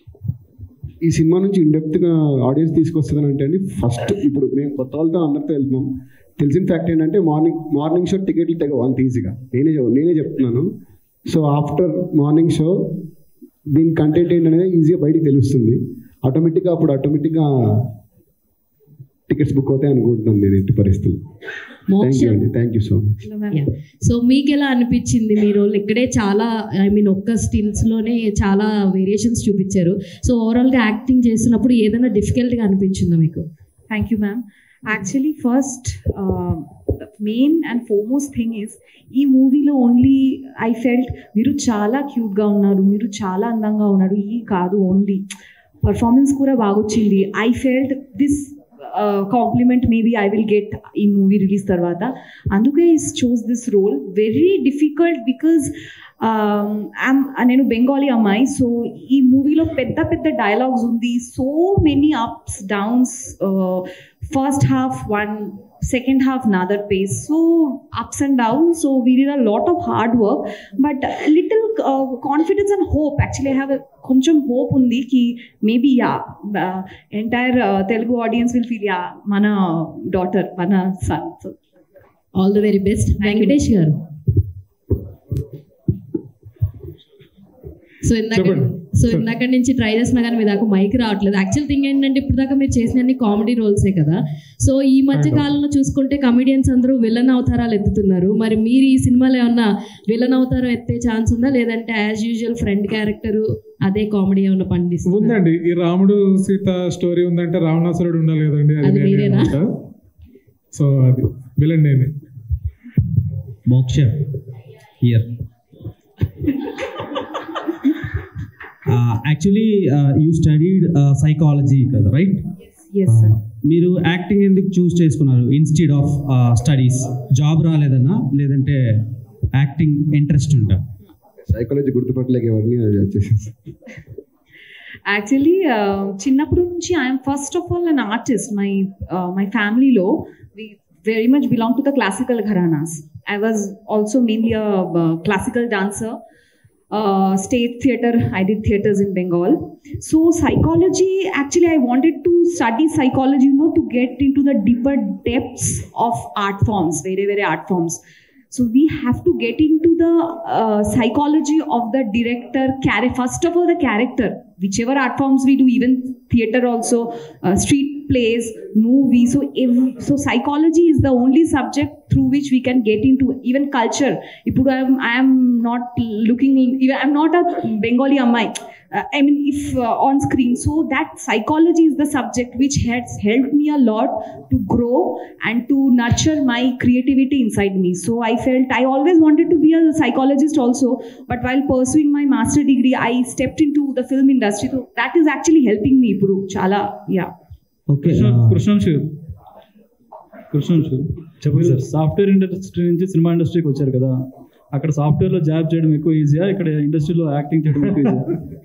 ఈ సినిమా నుంచి ఇండెప్త్గా ఆడియన్స్ తీసుకొస్తుందని అంటే అండి ఫస్ట్ ఇప్పుడు మేము కొత్త వాళ్ళతో అందరితో వెళ్తున్నాం తెలిసిన ఫ్యాక్ట్ ఏంటంటే మార్నింగ్ మార్నింగ్ షో టికెట్లు తెగవు అంత ఈజీగా నేనే చెప్- నేనే చెప్తున్నాను సో ఆఫ్టర్ మార్నింగ్ షో దీని కంటెంట్ ఏంటనేది ఈజీగా బయటికి తెలుస్తుంది ఆటోమేటిక్గా అప్పుడు ఆటోమేటిక్గా టికెట్స్ బుక్ అవుతాయి అనుకుంటున్నాను నేను ఎట్టి పరిస్థితులు థ్యాంక్ యూ అండి thank you so much so మీకు ఎలా అనిపించింది మీరు ఇక్కడే చాలా ఐ మీన్ ఒక్క స్టిల్స్ లోనే చాలా వేరియేషన్స్ చూపించారు సో ఓవరాల్ గా యాక్టింగ్ చేస్తున్నప్పుడు ఏదైనా డిఫికల్ట్ గా అనిపించిందా మీకు thank you ma'am actually first main and foremost thing is ఈ మూవీలో ఓన్లీ ఐ ఫెల్ట్ మీరు చాలా క్యూట్గా ఉన్నారు మీరు చాలా అందంగా ఉన్నారు ఈ కాదు ఓన్లీ పర్ఫార్మెన్స్ కూడా బాగొచ్చింది I felt this compliment maybe I will get ఈ మూవీ రిలీజ్ తర్వాత అందుకే is choose this role very difficult because నేను బెంగాలీ అమ్మాయి సో ఈ మూవీలో పెద్ద పెద్ద డైలాగ్స్ ఉంది so many ups downs first half one second half another pace so ups and downs so we did a lot of hard work but a little uh, confidence and hope actually i have a కొంచెం hope ఉంది కి maybe yeah entire Telugu audience will feel yeah మన daughter మన son so all the very best Venkatesh garu so ఇందాక చెప్పండి. So ఇందాక నుంచి try చేసినా కానీ మీ దాకా మైక్ రావట్లేదు యాక్చువల్ థింగ్ ఏంటంటే ఇప్పుడు దాకా మీరు చేసిన అన్ని కామెడీ రోల్సే కదా సో ఈ మధ్య కాలంలో చూసుకుంటే కమెడియన్స్ అందరూ విలన్ అవతారాలు ఎత్తుతున్నారు మరి మీరు ఈ సినిమాలో ఏమన్నా విలన్ అవతారం ఎత్తే ఛాన్స్ ఉందా లేదంటే యాజ్ యూజువల్ ఫ్రెండ్ క్యారెక్టర్ అదే కామెడీ ఏమన్నా పండిస్తుంది ఉందండి ఈ రాముడు సీత స్టోరీ ఉందంటే రావణాసురుడు ఉండాలి కదండి అది అది నేనే మీరేనా? అన్నమాట. సో అది విలన్ నేనే Moksha here actually you studied psychology కదా రైట్ ఎస్ సార్ మీరు యాక్టింగ్ ఎందుకు చూస్ చేసుకున్నారు ఇన్స్టెడ్ ఆఫ్ స్టడీస్ జాబ్ రాలేదన్నా లేదంటే యాక్టింగ్ ఇంట్రెస్ట్ ఉంటా సైకాలజీ గుర్తుపట్టలేక ఎవరిని అది వచ్చేసి యాక్చువల్లీ చిన్నప్పటి నుంచి I'm first of all an artist my my ఫ్యామిలీలో we very much belong to the classical gharanas I was also mainly classical dancer state theater i did theaters in bengal so psychology actually i wanted to study psychology you know to get into the deeper depths of art forms very very art forms so we have to get into the uh, psychology of the director char- first of all the character whichever art forms we do even theater also uh, street plays movies so ev- so psychology is the only subject through which we can get into even culture ఇప్పుడు I am I am not looking even I'm not a Bengali ammai uh, I mean if uh, on screen so that psychology is the subject which has helped me a lot to grow and to nurture my creativity inside me so I felt I always wanted to be a psychologist also but while pursuing my master degree I stepped into the film industry so that is actually helping me ఇప్పుడు చాలా yeah okay Krishnamshu Krishnamshu చెప్పండి sir software industry నుంచి cinema ఇండస్ట్రీకి వచ్చారు కదా అక్కడ సాఫ్ట్వేర్లో job చేయడం ఎక్కువ ఈజీయా ఇక్కడ ఇండస్ట్రీలో యాక్టింగ్ చేయడం ఎక్కువ ఈజీయా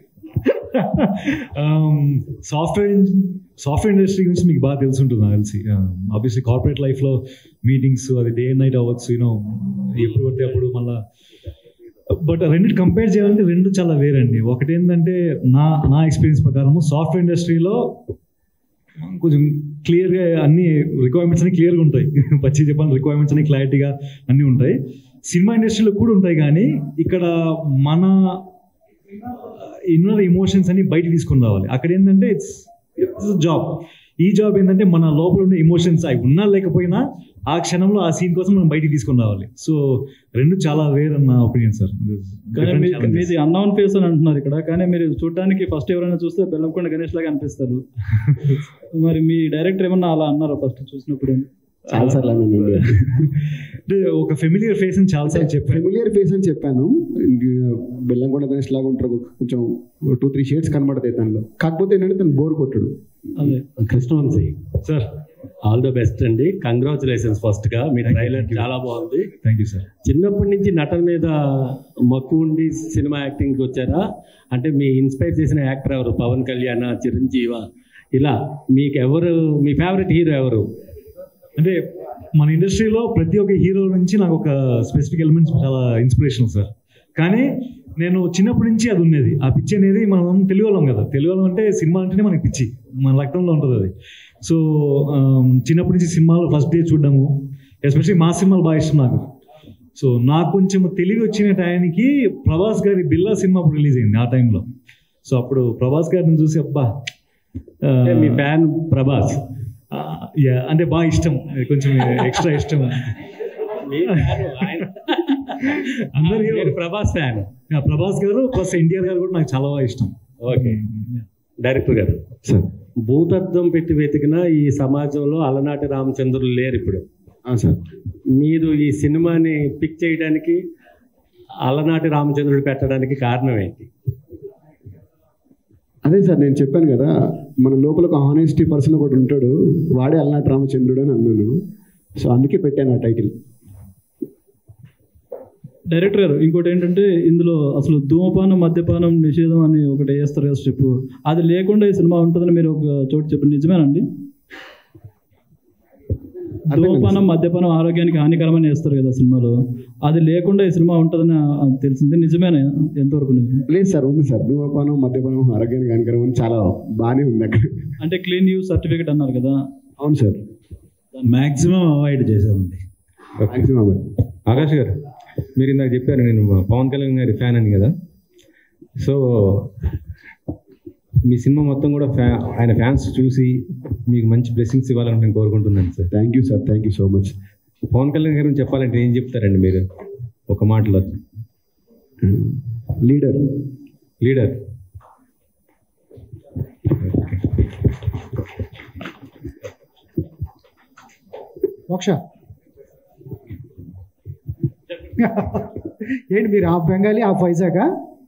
సాఫ్ట్వేర్ సాఫ్ట్వేర్ ఇండస్ట్రీ గురించి మీకు బాగా తెలిసి ఉంటుంది నాకు తెలిసి ఆబ్వియస్లీ కార్పొరేట్ లైఫ్లో మీటింగ్స్ అది డే అండ్ నైట్ అవ్వచ్చు యూనో ఎప్పుడు పడితే అప్పుడు మళ్ళీ బట్ రెండింటి కంపేర్ చేయాలంటే రెండు చాలా వేరండి ఒకటి ఏంటంటే నా నా ఎక్స్పీరియన్స్ ప్రకారము సాఫ్ట్వేర్ ఇండస్ట్రీలో కొంచెం క్లియర్గా అన్ని రిక్వైర్మెంట్స్ అన్ని క్లియర్గా ఉంటాయి పచ్చి చెప్పాలి రిక్వైర్మెంట్స్ అన్ని క్లారిటీగా అన్నీ ఉంటాయి సినిమా ఇండస్ట్రీలో కూడా ఉంటాయి కానీ ఇక్కడ మన ఇన్నర్ ఎమోషన్స్ అన్ని బయట తీసుకొని రావాలి అక్కడ ఏంటంటే ఇట్స్ ఇట్స్ జాబ్ ఈ జాబ్ ఏంటంటే మన లోపల ఉన్న ఎమోషన్స్ అవి ఉన్నా లేకపోయినా ఆ క్షణంలో ఆ సీన్ కోసం మనం బయటికి తీసుకొని రావాలి సో రెండు చాలా వేరన్న ఒపీనియన్ సార్ కానీ మీ- మీది అన్నౌన్ ఫేస్ అని అంటున్నారు ఇక్కడ కానీ మీరు చూడడానికి ఫస్ట్ ఎవరైనా చూస్తే బెల్లంకొండ గణేష్ లాగా అనిపిస్తారు మరి మీ డైరెక్టర్ ఏమన్నా అలా అన్నారా ఫస్ట్ చూసినప్పుడు చాలా సార్లు అన్నాను అంటే ఒక ఫెమిలియర్ ఫేస్ అని చాలా సార్లు చెప్పాను ఫెమిలియర్ ఫేస్ అని చెప్పాను బెల్లంకొండ గణేష్ లాగా ఉంటారు కొంచెం టూ త్రీ షేడ్స్ కనబడతాయి తనలో కాకపోతే ఏంటంటే తను బోర్ కొట్టడు అదే Krishnavamsi sir all the best అండి కంగ్రాచులేషన్స్ ఫస్ట్ గా మీ ట్రైలర్ చాలా బాగుంది థ్యాంక్ యూ సార్ చిన్నప్పటి నుంచి నటన మీద మక్కువ ఉండి సినిమా యాక్టింగ్కి వచ్చారా అంటే మీ ఇన్స్పైర్ చేసిన యాక్టర్ ఎవరు పవన్ కళ్యాణ్ చిరంజీవ ఇలా మీకు ఎవరు మీ ఫేవరెట్ హీరో ఎవరు అంటే మన ఇండస్ట్రీలో ప్రతి ఒక్క హీరో నుంచి నాకు ఒక స్పెసిఫిక్ ఎలిమెంట్స్ చాలా ఇన్స్పిరేషన్ సార్ కానీ నేను చిన్నప్పటి నుంచి అది ఉన్నది ఆ పిచ్చి అనేది మనం తెలుగు వాళ్ళం కదా తెలుగు వాళ్ళం అంటే సినిమా అంటేనే మనకి పిచ్చి మన రక్తంలో ఉంటుంది అది సో చిన్నప్పటి నుంచి సినిమాలు ఫస్ట్ డే చూడడము ఎస్పెషల్లీ మా సినిమాలు బాగా ఇష్టం నాకు సో నాకు కొంచెం తెలివి వచ్చిన టైంకి ప్రభాస్ గారి బిల్లా సినిమా అప్పుడు రిలీజ్ అయింది ఆ టైంలో సో అప్పుడు ప్రభాస్ గారిని చూసి అబ్బా ఆ, అంటే మీ ఫ్యాన్ ప్రభాస్ ఆ, yeah, అంటే బాగా ఇష్టం కొంచెం ఎక్స్ట్రా ఇష్టం అందరు మీరు ప్రభాస్ ఫ్యాన్ Yeah, ప్రభాస్ గారు ప్లస్ ఎన్టీఆర్ గారు కూడా నాకు చాలా బాగా ఇష్టం ఓకే డైరెక్టర్ గారు సార్ భూతత్వం పెట్టి వెతికిన ఈ సమాజంలో అలనాటి రామచంద్రులు లేరు ఇప్పుడు సార్ మీరు ఈ సినిమాని పిక్ చేయడానికి అలనాటి రామచంద్రుడు పెట్టడానికి కారణం ఏంటి అదే సార్ నేను చెప్పాను కదా మన లోపల ఒక హానెస్టీ పర్సన్ ఒకటి ఉంటాడు వాడే అలనాటి రామచంద్రుడు అని అన్నాను సో అందుకే పెట్టాను ఆ టైటిల్ డైరెక్టర్ గారు ఇంకోటి ఏంటంటే ఇందులో అసలు ధూమపానం మద్యపానం నిషేధం అని ఒకటి వేస్తారు కదా స్టెప్ అది లేకుండా ఈ సినిమా ఉంటుందని మీరు ఒక చోటు చెప్పండి నిజమేనండి ధూమపానం మద్యపానం ఆరోగ్యానికి హానికరమని వేస్తారు కదా సినిమాలో అది లేకుండా ఈ సినిమా ఉంటుందని ఆ- తెలిసింది నిజమేనా ఎంతవరకు నిజం లేదు సార్ ఉంది సార్ ధూమపానం మద్యపానం ఆరోగ్యానికి హానికరం అని చాలా బాగానే ఉంది అక్కడ అంటే క్లీన్ యూస్ సర్టిఫికేట్ అన్నారు కదా అవును సార్ మాక్సిమం అవాయిడ్ చేసామండి మాక్సిమం ఆకాష్ గారు మీరు ఇందాక చెప్పారు నేను పవన్ కళ్యాణ్ గారి ఫ్యాన్ అని కదా సో మీ సినిమా మొత్తం కూడా ఫ్యా ఆయన ఫ్యాన్స్ చూసి మీకు మంచి బ్లెస్సింగ్స్ ఇవ్వాలని నేను కోరుకుంటున్నాను sir thank you sir thank you so much Pawan Kalyan గారి గురించి చెప్పాలంటే ఏం చెప్తారండి మీరు ఒక మాటలో లీడర్ లీడర్ మోక్ష ఏంటి మీరు ఆ బెంగాలీ ఆ వైజాగా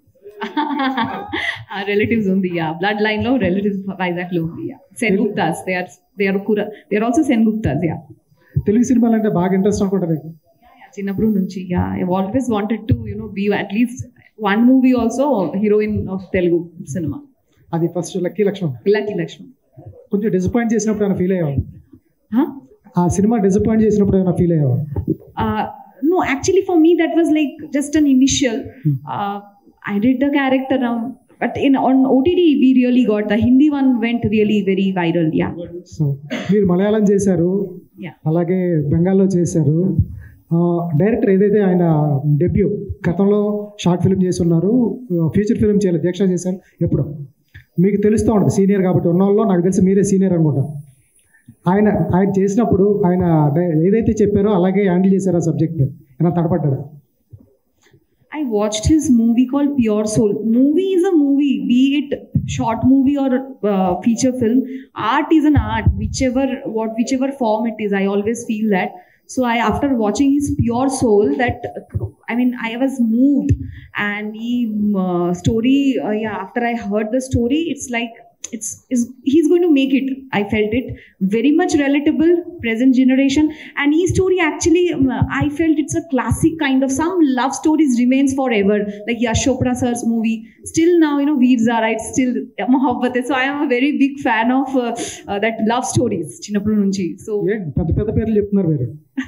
relatives ఉంది యా బ్లడ్ లైన్ లో రిలేటివ్స్ వైజాగ్ లో ఉంది yeah Sen Guptas they are they are కుర they are also Sen Guptas yeah Telugu సినిమాలు అంటే బాగా ఇంట్రెస్ట్ అనుకుంటా నీకు చిన్నప్పుడు నుంచి yeah I always wanted to you know be at least one movie also heroine of Telugu cinema అది first lucky Lakshman lucky Lakshman కొంచెం డిసప్పాయింట్ చేసినప్పుడు ఏమైనా ఫీల్ అయ్యావా Huh? ఆ సినిమా డిసప్పాయింట్ చేసినప్పుడు ఏమైనా ఫీల్ అయ్యావా Uh, no, actually, for me, that was like just an initial. Uh, I did the character, um, but in on OTT, we really got the Hindi one went really very viral. Yeah. So మీరు మలయాళం చేశారు Yeah. అలాగే బెంగాల్లో చేశారు ఆ, director ఏదైతే ఆయన debut గతంలో short film చేసి ఉన్నారు ఫ్యూచర్ ఫిల్మ్ చేయాలి దీక్ష చేశారు ఎప్పుడు మీకు తెలుస్తూ ఉంటుంది సీనియర్ కాబట్టి ఉన్న వాళ్ళు నాకు తెలిసి మీరే సీనియర్ అనుకుంటా ఆయన ఆయన చేసినప్పుడు ఆయన డై- ఏదైతే చెప్పారో అలాగే హ్యాండిల్ చేశారు ఆ సబ్జెక్ట్ ఏమైనా తడపడ్డాడు I watched his movie called Pure Soul. Movie is a movie, be it short movie or uh, feature film. Art is an art, whichever what whichever form it is. I always feel that. So I, after watching his Pure Soul, that I mean, I was moved, and the uh, story. Uh, yeah, after I heard the story, it's like it's, is he's going to make it. I felt it very much relatable, present generation, and his story actually, um, I felt it's a classic kind of some love stories remains forever. Like Yash Chopra sir's movie, still now you know Veer Zara, it's still Mohabbat. So I am a very big fan of uh, uh, that love stories. Chinapuru nunchi. So పెద్ద పెద్ద పేర్లు చెప్తున్నారు మీరు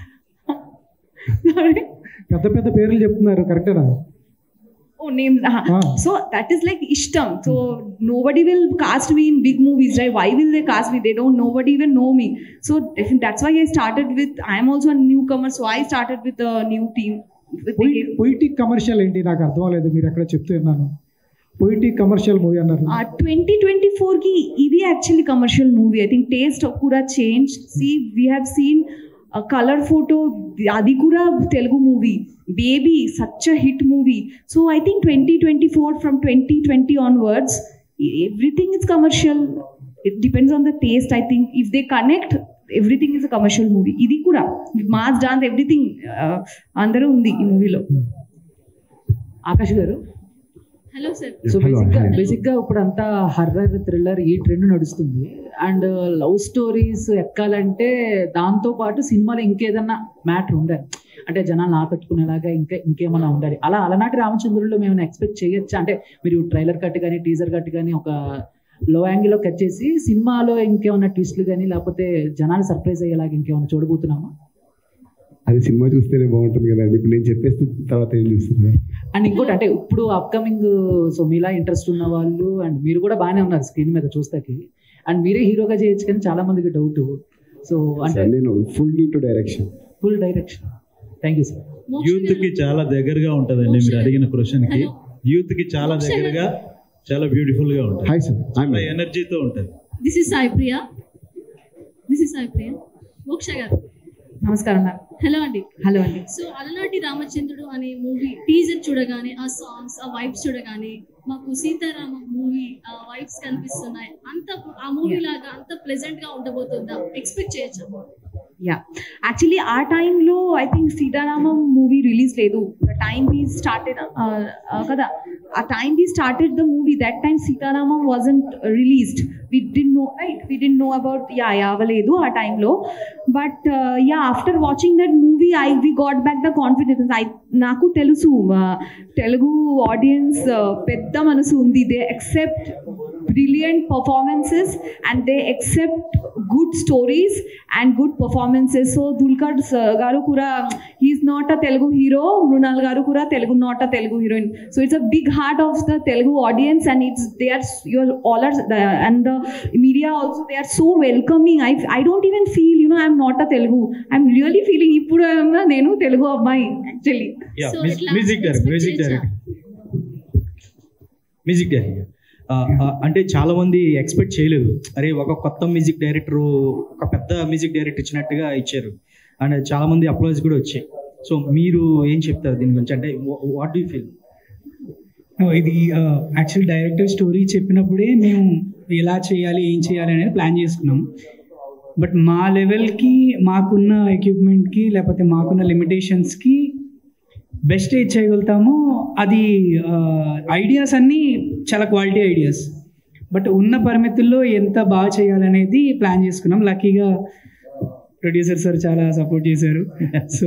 పెద్ద పెద్ద పేర్లు చెప్తున్నారు కరెక్టేనా Oh, names. uh So that is like Ishtam. So nobody will cast me in big movies, right? Why will they cast me? They don't. Nobody even know me. So I think that's why I started with. I am also a newcomer, so I started with a new team. With the game. Poetic commercial ఏంటి నాకు అర్థం లేదు మీరు ఎక్కడ చెప్తూ ఉన్నాను poetic commercial movie అన్నారు Uh, 2024 ki ఇది actually commercial movie. I think taste కూడా changed. See, we have seen a color photo. అది కూడా Telugu movie. Baby, such a hit movie. So I think 2024 from 2020 onwards, everything is commercial. It depends on the taste. I think if they connect, everything is a commercial movie ఇది కూడా mass dance everything అందరూ ఉంది ఈ మూవీలో Akash garu hello sir so Hello, బేసిక్గా hi. బేసిక్గా ఇప్పుడు అంతా హర్రర్ థ్రిల్లర్ ఈ ట్రెండ్ నడుస్తుంది అండ్ లవ్ స్టోరీస్ ఎక్కాలంటే దాంతో పాటు సినిమాలో ఇంకేదన్నా మ్యాటర్ ఉండాలి అంటే జనాలను ఆకట్టుకునేలాగా ఇంకా ఇంకేమన్నా ఉండాలి అలా అలనాటి రామచంద్రుల్లో మేము ఎక్స్పెక్ట్ చేయొచ్చా అంటే మీరు ట్రైలర్ కట్ కానీ టీజర్ కట్ కానీ ఒక లో యాంగిల్లో కట్ చేసి సినిమాలో ఇంకేమన్నా ట్విస్ట్లు కానీ లేకపోతే జనాలు సర్ప్రైజ్ అయ్యేలాగా ఇంకేమన్నా చూడబోతున్నామా అది సినిమా చూస్తేనే బాగుంటుంది కదండి ఇప్పుడు నేను చెప్పేస్తే తర్వాత ఏం చూస్తున్నారు అండ్ ఇంకోటి అంటే ఇప్పుడు అప్కమింగ్ సో మీలా ఇంట్రెస్ట్ ఉన్న వాళ్ళు అండ్ మీరు కూడా బాగానే ఉన్నారు స్క్రీన్ మీద చూస్తాకి అండ్ మీరే హీరోగా చేయొచ్చు కానీ చాలా మందికి డౌట్ సో అంటే నేను full to direction full direction thank you sir youth కి చాలా దగ్గరగా ఉంటదండి మీరు అడిగిన క్వశ్చన్ కి యూత్ కి చాలా దగ్గరగా చాలా బ్యూటిఫుల్ గా ఉంటుంది హాయ్ సార్ చాలా ఎనర్జీతో ఉంటుంది this is Sai Priya this is Sai Priya Moksha garu నమస్కారం మ్యామ్ హలో అండి హలో అండి సో అలనాటి రామచంద్రుడు అనే మూవీ టీజర్ చూడగానే ఆ సాంగ్స్ ఆ వైబ్స్ చూడగానే మాకు సీతారామ మూవీ ఆ వైబ్స్ కనిపిస్తున్నాయి అంత ఆ మూవీ లాగా అంత ప్లెజెంట్ గా ఉండబోతుందా ఎక్స్పెక్ట్ చేయొచ్చు యా యాక్చువల్లీ ఆ టైంలో I think Sita Ramam movie release లేదు ద టైమ్ వీ స్టార్టెడ్ కదా ఆ time we started the movie that time Sita Ramam wasn't released we did know right we did know about yeah అవ్వలేదు ఆ టైంలో but yeah after watching that movie I we got back the confidence I నాకు తెలుసు uh, Telugu audience పెద్ద మనసు ఉంది they accept brilliant performances and they accept good stories and good performances so Dulquer garu కూడా he's not a Telugu hero Mrunal garu కూడా Telugu not a Telugu heroine so it's a big heart of the Telugu audience and it's they are your all are and the media also they are so welcoming I I don't even feel you know I'm not a Telugu I'm really feeling ఇప్పుడు ఏమన్నా నేను తెలుగు అమ్మాయి actually music director music director music director అంటే చాలా మంది expect చేయలేదు అరే ఒక కొత్త మ్యూజిక్ డైరెక్టర్ ఒక పెద్ద మ్యూజిక్ డైరెక్టర్ ఇచ్చినట్టుగా ఇచ్చారు అండ్ చాలా మంది అప్లాయిస్ కూడా వచ్చాయి సో మీరు ఏం చెప్తారు దీని గురించి అంటే వాట్ డూ ఫీల్ No, ఇది యాక్చువల్ డైరెక్టర్ స్టోరీ చెప్పినప్పుడే మేము ఎలా చేయాలి ఏం చేయాలి అనేది ప్లాన్ చేసుకున్నాం బట్ మా లెవెల్కి మాకున్న ఎక్విప్మెంట్కి లేకపోతే మాకున్న లిమిటేషన్స్కి బెస్ట్ ఏది చేయగలుగుతామో అది ఐడియాస్ అన్నీ చాలా క్వాలిటీ ఐడియాస్ బట్ ఉన్న పరిమితుల్లో ఎంత బాగా చేయాలనేది ప్లాన్ చేసుకున్నాం లక్కీగా ప్రొడ్యూసర్ సార్ చాలా సపోర్ట్ చేశారు సో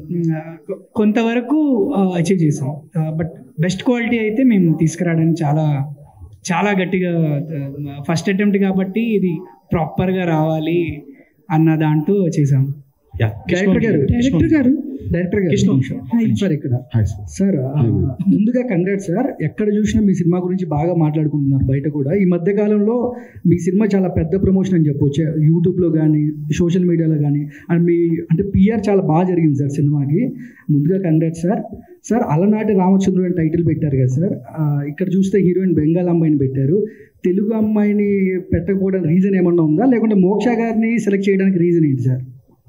కొంతవరకు అచీవ్ చేసాం బట్ బెస్ట్ క్వాలిటీ అయితే మేము తీసుకురావడానికి చాలా చాలా గట్టిగా ఫస్ట్ అటెంప్ట్ కాబట్టి ఇది ప్రాపర్గా రావాలి అన్న దాంట్లో చేసాం డైరెక్టర్ గారు డైరెక్టర్ గారు డైరెక్టర్ గారు హాయ్ సార్ ఇక్కడ సార్ ఆ, ముందుగా కంగ్రాట్ సార్ ఎక్కడ చూసినా మీ సినిమా గురించి బాగా మాట్లాడుకుంటున్నారు బయట కూడా ఈ మధ్య కాలంలో మీ సినిమా చాలా పెద్ద ప్రమోషన్ అని చెప్పొచ్చు యూట్యూబ్లో కానీ సోషల్ మీడియాలో కానీ అండ్ మీ అంటే పిఆర్ చాలా బాగా జరిగింది సార్ సినిమాకి ముందుగా కంగ్రాట్ సార్ సార్ అలనాటి రామచంద్రుడు అని టైటిల్ పెట్టారు కదా సార్ ఆ, ఇక్కడ చూస్తే హీరోయిన్ బెంగాల్ అమ్మాయిని పెట్టారు తెలుగు అమ్మాయిని పెట్టకపోవడానికి రీజన్ ఏమన్నా ఉందా లేకుంటే మోక్ష గారిని సెలెక్ట్ చేయడానికి రీజన్ ఏంటి సార్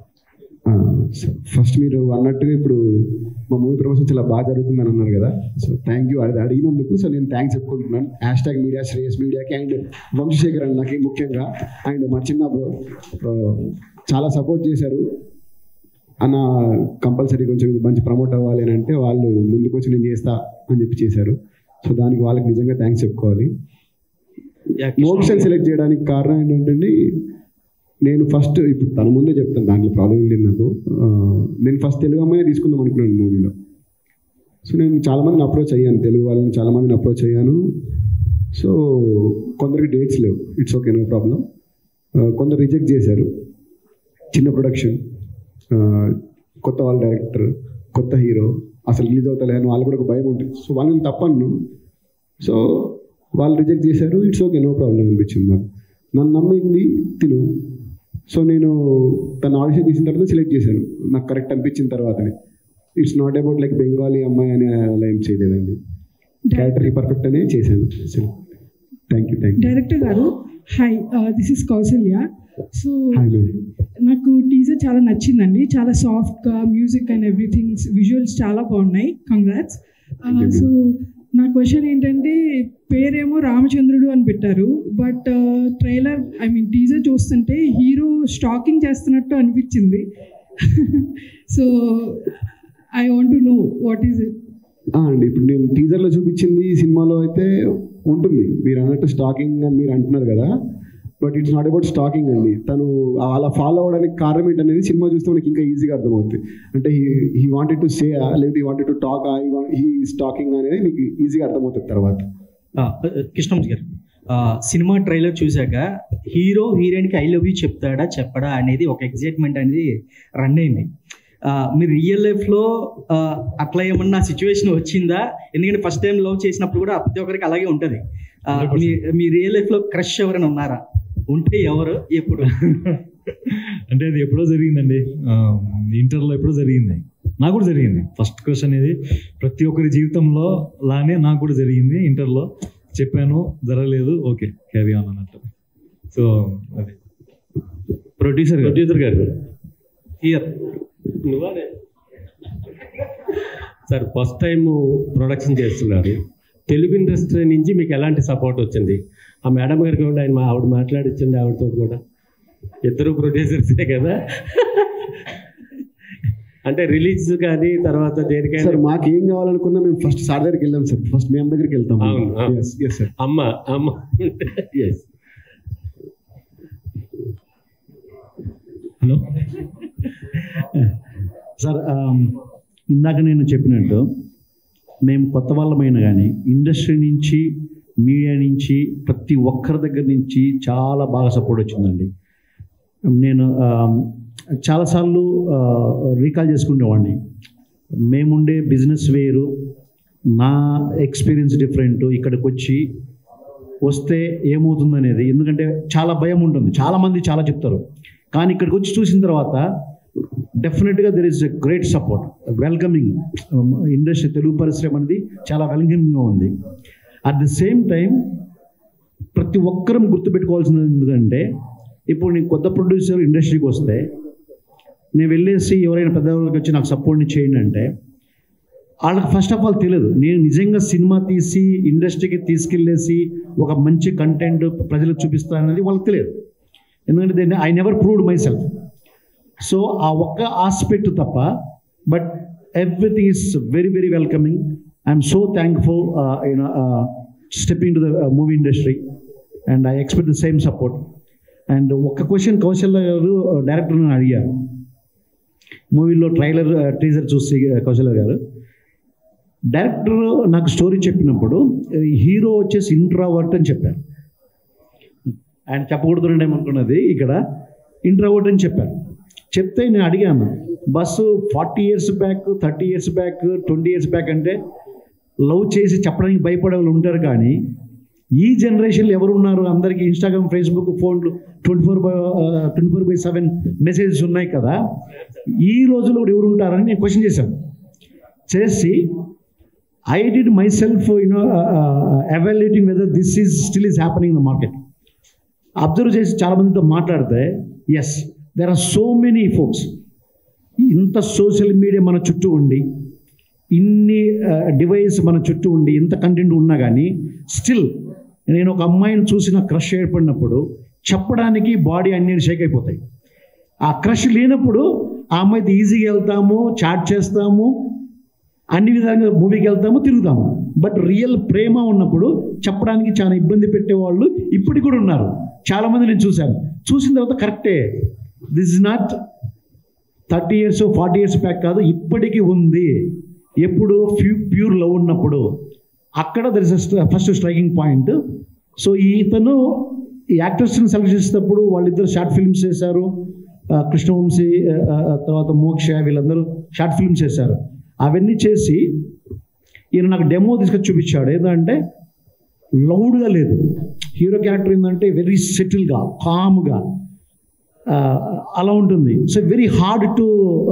ఫస్ట్ మీరు అన్నట్టుగా ఇప్పుడు మా మూవీ ప్రమోషన్ చాలా బాగా జరుగుతుందని అన్నారు కదా సో థ్యాంక్ యూ అది అడిగినందుకు సో నేను థ్యాంక్స్ చెప్పుకుంటున్నాను హ్యాష్ ట్యాగ్ మీడియా శ్రేయస్ మీడియాకి అండ్ వంశశేఖర్ అన్న నాకు ముఖ్యంగా అండ్ మా చిన్న బ్రో చాలా సపోర్ట్ చేశారు అన్న కంపల్సరీ కొంచెం ఇది మంచి ప్రమోట్ అవ్వాలి అని అంటే వాళ్ళు ముందుకు వచ్చి నేను చేస్తా అని చెప్పి చేశారు సో దానికి వాళ్ళకి నిజంగా థ్యాంక్స్ చెప్పుకోవాలి మోక్షన్ సెలెక్ట్ చేయడానికి కారణం ఏంటంటే నేను ఫస్ట్ ఇప్పుడు తన ముందే చెప్తాను దాంట్లో ప్రాబ్లం ఏం లేదు నాకు ఆ, నేను ఫస్ట్ తెలుగు అమ్మాయినే తీసుకుందాం అనుకున్నాను మూవీలో సో నేను చాలామందిని అప్రోచ్ అయ్యాను తెలుగు వాళ్ళని చాలామందిని అప్రోచ్ అయ్యాను సో కొందరికి డేట్స్ లేవు ఇట్స్ ఓకే నో ప్రాబ్లం కొందరు రిజెక్ట్ చేశారు చిన్న ప్రొడక్షన్ కొత్త వాళ్ళ డైరెక్టర్ కొత్త హీరో అసలు రిలీజ్ అవుతలే అని వాళ్ళు కూడా ఒక భయం ఉంటుంది సో వాళ్ళని తప్పను సో వాళ్ళు రిజెక్ట్ చేశారు ఇట్స్ ఓకే నో ప్రాబ్లం అనిపించింది నాకు నన్ను నమ్మింది తిను సో నేను తన ఆడిషన్ తీసిన తర్వాత సెలెక్ట్ చేశాను నాకు కరెక్ట్ అనిపించిన తర్వాతనే it's not about like Bengali అమ్మాయి అని అలా ఏం చేయలేదండి క్యారెక్టర్కి పర్ఫెక్ట్ అనే చేశాను thank you thank you director గారు hi this is Kausalya so hi ma'am నాకు టీజర్ చాలా నచ్చిందండి చాలా సాఫ్ట్గా మ్యూజిక్ అండ్ ఎవ్రీథింగ్ విజువల్స్ చాలా బాగున్నాయి కంగ్రాట్స్ సో నా క్వశ్చన్ ఏంటంటే పేరేమో రామచంద్రుడు అని పెట్టారు but trailer I mean teaser చూస్తుంటే హీరో స్టాకింగ్ చేస్తున్నట్టు అనిపించింది so I want to know what is it ఆ, అండి ఇప్పుడు నేను టీజర్లో చూపించింది ఈ సినిమాలో అయితే ఉంటుంది మీరు అన్నట్టు స్టాకింగ్ అని మీరు అంటున్నారు కదా but it's not about stalking అండి తను అలా ఫాలో అవ్వడానికి కారణం ఏంటనేది సినిమా చూస్తే మనకి ఇంకా ఈజీగా అర్థమవుతుంది అంటే హీ వాంటెడ్ టు సే లేదా he wanted to talk he stalking అనేది మీకు ఈజీగా అర్థమవుతుంది తర్వాత ఆ, కృష్ణంజీ గారు ఆ, సినిమా ట్రైలర్ చూశాక హీరో హీరోయిన్కి ఐ లవ్ యూ చెప్తాడా చెప్పడా అనేది ఒక ఎగ్జైట్మెంట్ అనేది రన్ అయింది ఆ, మీరు రియల్ లైఫ్లో అట్లా ఏమన్నా సిచ్యువేషన్ వచ్చిందా ఎందుకంటే ఫస్ట్ టైం లవ్ చేసినప్పుడు కూడా ప్రతి ఒక్కరికి అలాగే ఉంటుంది ఆ, మీ మీ రియల్ లైఫ్లో క్రష్ ఎవరైనా ఉన్నారా ఉంటే ఎవరు ఎప్పుడు అంటే అది ఎప్పుడో జరిగిందండి ఆ, ఇంటర్లో ఎప్పుడో జరిగింది నాకు కూడా జరిగింది ఫస్ట్ క్రష్ అనేది ప్రతి ఒక్కరి జీవితంలో లానే నాకు కూడా జరిగింది ఇంటర్లో చెప్పాను జరగలేదు ఓకే క్యారీ ఆన్ అన్నట్టు సో అది ప్రొడ్యూసర్ ప్రొడ్యూసర్ గారు హియర్ నువ్వే సార్ ఫస్ట్ టైం ప్రొడక్షన్ చేస్తున్నారు తెలుగు ఇండస్ట్రీ నుంచి మీకు ఎలాంటి సపోర్ట్ వచ్చింది ఆ మేడం గారికి కూడా ఆయన మా- ఆవిడ మాట్లాడించండి ఆవిడతో కూడా ఇద్దరు ప్రొడ్యూసర్సే కదా అంటే రిలీజ్ కానీ తర్వాత దేనికైనా సార్ మాకు ఏం కావాలనుకున్నా మేము ఫస్ట్ సార్ దగ్గరికి వెళ్దాం సార్ ఫస్ట్ మేము దగ్గరికి వెళ్తాం అవును అవును. Yes, yes, sir. అమ్మ అమ్మ ఎస్ హలో సార్ ఆమ్, ఇందాక నేను చెప్పినట్టు మేము కొత్త వాళ్ళమైన కానీ ఇండస్ట్రీ నుంచి మీడియా నుంచి ప్రతి ఒక్కరి దగ్గర నుంచి చాలా బాగా సపోర్ట్ వచ్చిందండి నేను ఆమ్, చాలాసార్లు ఆ, రీకాల్ చేసుకునేవాడిని మేముండే బిజినెస్ వేరు నా ఎక్స్పీరియన్స్ డిఫరెంట్ ఇక్కడికి వచ్చి వస్తే ఏమవుతుంది అనేది ఎందుకంటే చాలా భయం ఉంటుంది చాలామంది చాలా చెప్తారు కానీ ఇక్కడికి వచ్చి చూసిన తర్వాత డెఫినెట్గా there is a great support welcoming industry Telugu పరిశ్రమ అనేది చాలా వెల్కమింగ్గా ఉంది అట్ ది సేమ్ టైం ప్రతి ఒక్కరం గుర్తుపెట్టుకోవాల్సింది ఎందుకంటే ఇప్పుడు నేను కొత్త ప్రొడ్యూసర్ ఇండస్ట్రీకి వస్తే నేను వెళ్ళేసి ఎవరైనా పెద్దవాళ్ళకి వచ్చి నాకు సపోర్ట్ని చేయండి అంటే వాళ్ళకి ఫస్ట్ ఆఫ్ ఆల్ తెలియదు నేను నిజంగా సినిమా తీసి ఇండస్ట్రీకి తీసుకెళ్ళేసి ఒక మంచి కంటెంట్ ప్రజలకు చూపిస్తాననేది వాళ్ళకి తెలియదు ఎందుకంటే దీన్ని I never proved myself so ఆ ఒక్క ఆస్పెక్ట్ తప్ప but everything is very very welcoming I'm so thankful you know stepping to the movie industry and I expect the same support and ఒక్క క్వశ్చన్ కౌశల్య గారు డైరెక్టర్ నన్ను అడిగారు మూవీలో trailer teaser చూసి Kausalya garu director నాకు story చెప్పినప్పుడు హీరో వచ్చేసి ఇంట్రావర్ట్ అని చెప్పారు ఆయన చెప్పకూడదు ఏమనుకున్నది ఇక్కడ ఇంట్రావర్ట్ అని చెప్పారు చెప్తే నేను అడిగాను బస్సు forty years back thirty years back twenty years back అంటే లవ్ చేసి చెప్పడానికి భయపడే వాళ్ళు ఉంటారు కానీ ఈ జనరేషన్లో ఎవరున్నారు అందరికీ ఇన్స్టాగ్రామ్ ఫేస్బుక్ ఫోన్లు twenty four by twenty four by seven messages ఉన్నాయి కదా ఈ రోజుల్లో కూడా ఎవరు ఉంటారని నేను క్వశ్చన్ చేశాను చేసి I did myself you know evaluating whether this is still is happening in the market observe చేసి చాలా మందితో మాట్లాడితే yes there are so many folks ఇంత సోషల్ మీడియా మన చుట్టూ ఉండి ఇన్ని డివైస్ మన చుట్టూ ఉండి ఇంత కంటెంట్ ఉన్నా కానీ స్టిల్ నేను ఒక అమ్మాయిని చూసిన క్రష్ ఏర్పడినప్పుడు చెప్పడానికి బాడీ అన్ని షేక్ అయిపోతాయి ఆ క్రష్ లేనప్పుడు ఆ అమ్మాయితో ఈజీగా వెళ్తాము చాట్ చేస్తాము అన్ని విధంగా మూవీకి వెళ్తాము తిరుగుతాము బట్ రియల్ ప్రేమ ఉన్నప్పుడు చెప్పడానికి చాలా ఇబ్బంది పెట్టేవాళ్ళు ఇప్పటికి కూడా ఉన్నారు చాలామంది నేను చూశాను చూసిన తర్వాత కరెక్టే this is not thirty years forty years back కాదు ఇప్పటికీ ఉంది ఎప్పుడు ఫ్యూ ప్యూర్ లవ్ ఉన్నప్పుడు అక్కడ there is first striking point so ఇతను ఈ యాక్టర్స్ని సెలెక్ట్ చేసేటప్పుడు వాళ్ళిద్దరు షార్ట్ ఫిల్మ్స్ చేశారు ఆ, కృష్ణవంశీ ఆ, ఆ, తర్వాత మోక్ష వీళ్ళందరూ షార్ట్ ఫిల్మ్స్ చేశారు అవన్నీ చేసి ఈయన నాకు డెమో తీసుకొచ్చి చూపించాడు ఏంటంటే లౌడ్గా లేదు హీరో క్యారెక్టర్ ఏంటంటే వెరీ సెటిల్గా కామ్గా అలా ఉంటుంది so very hard to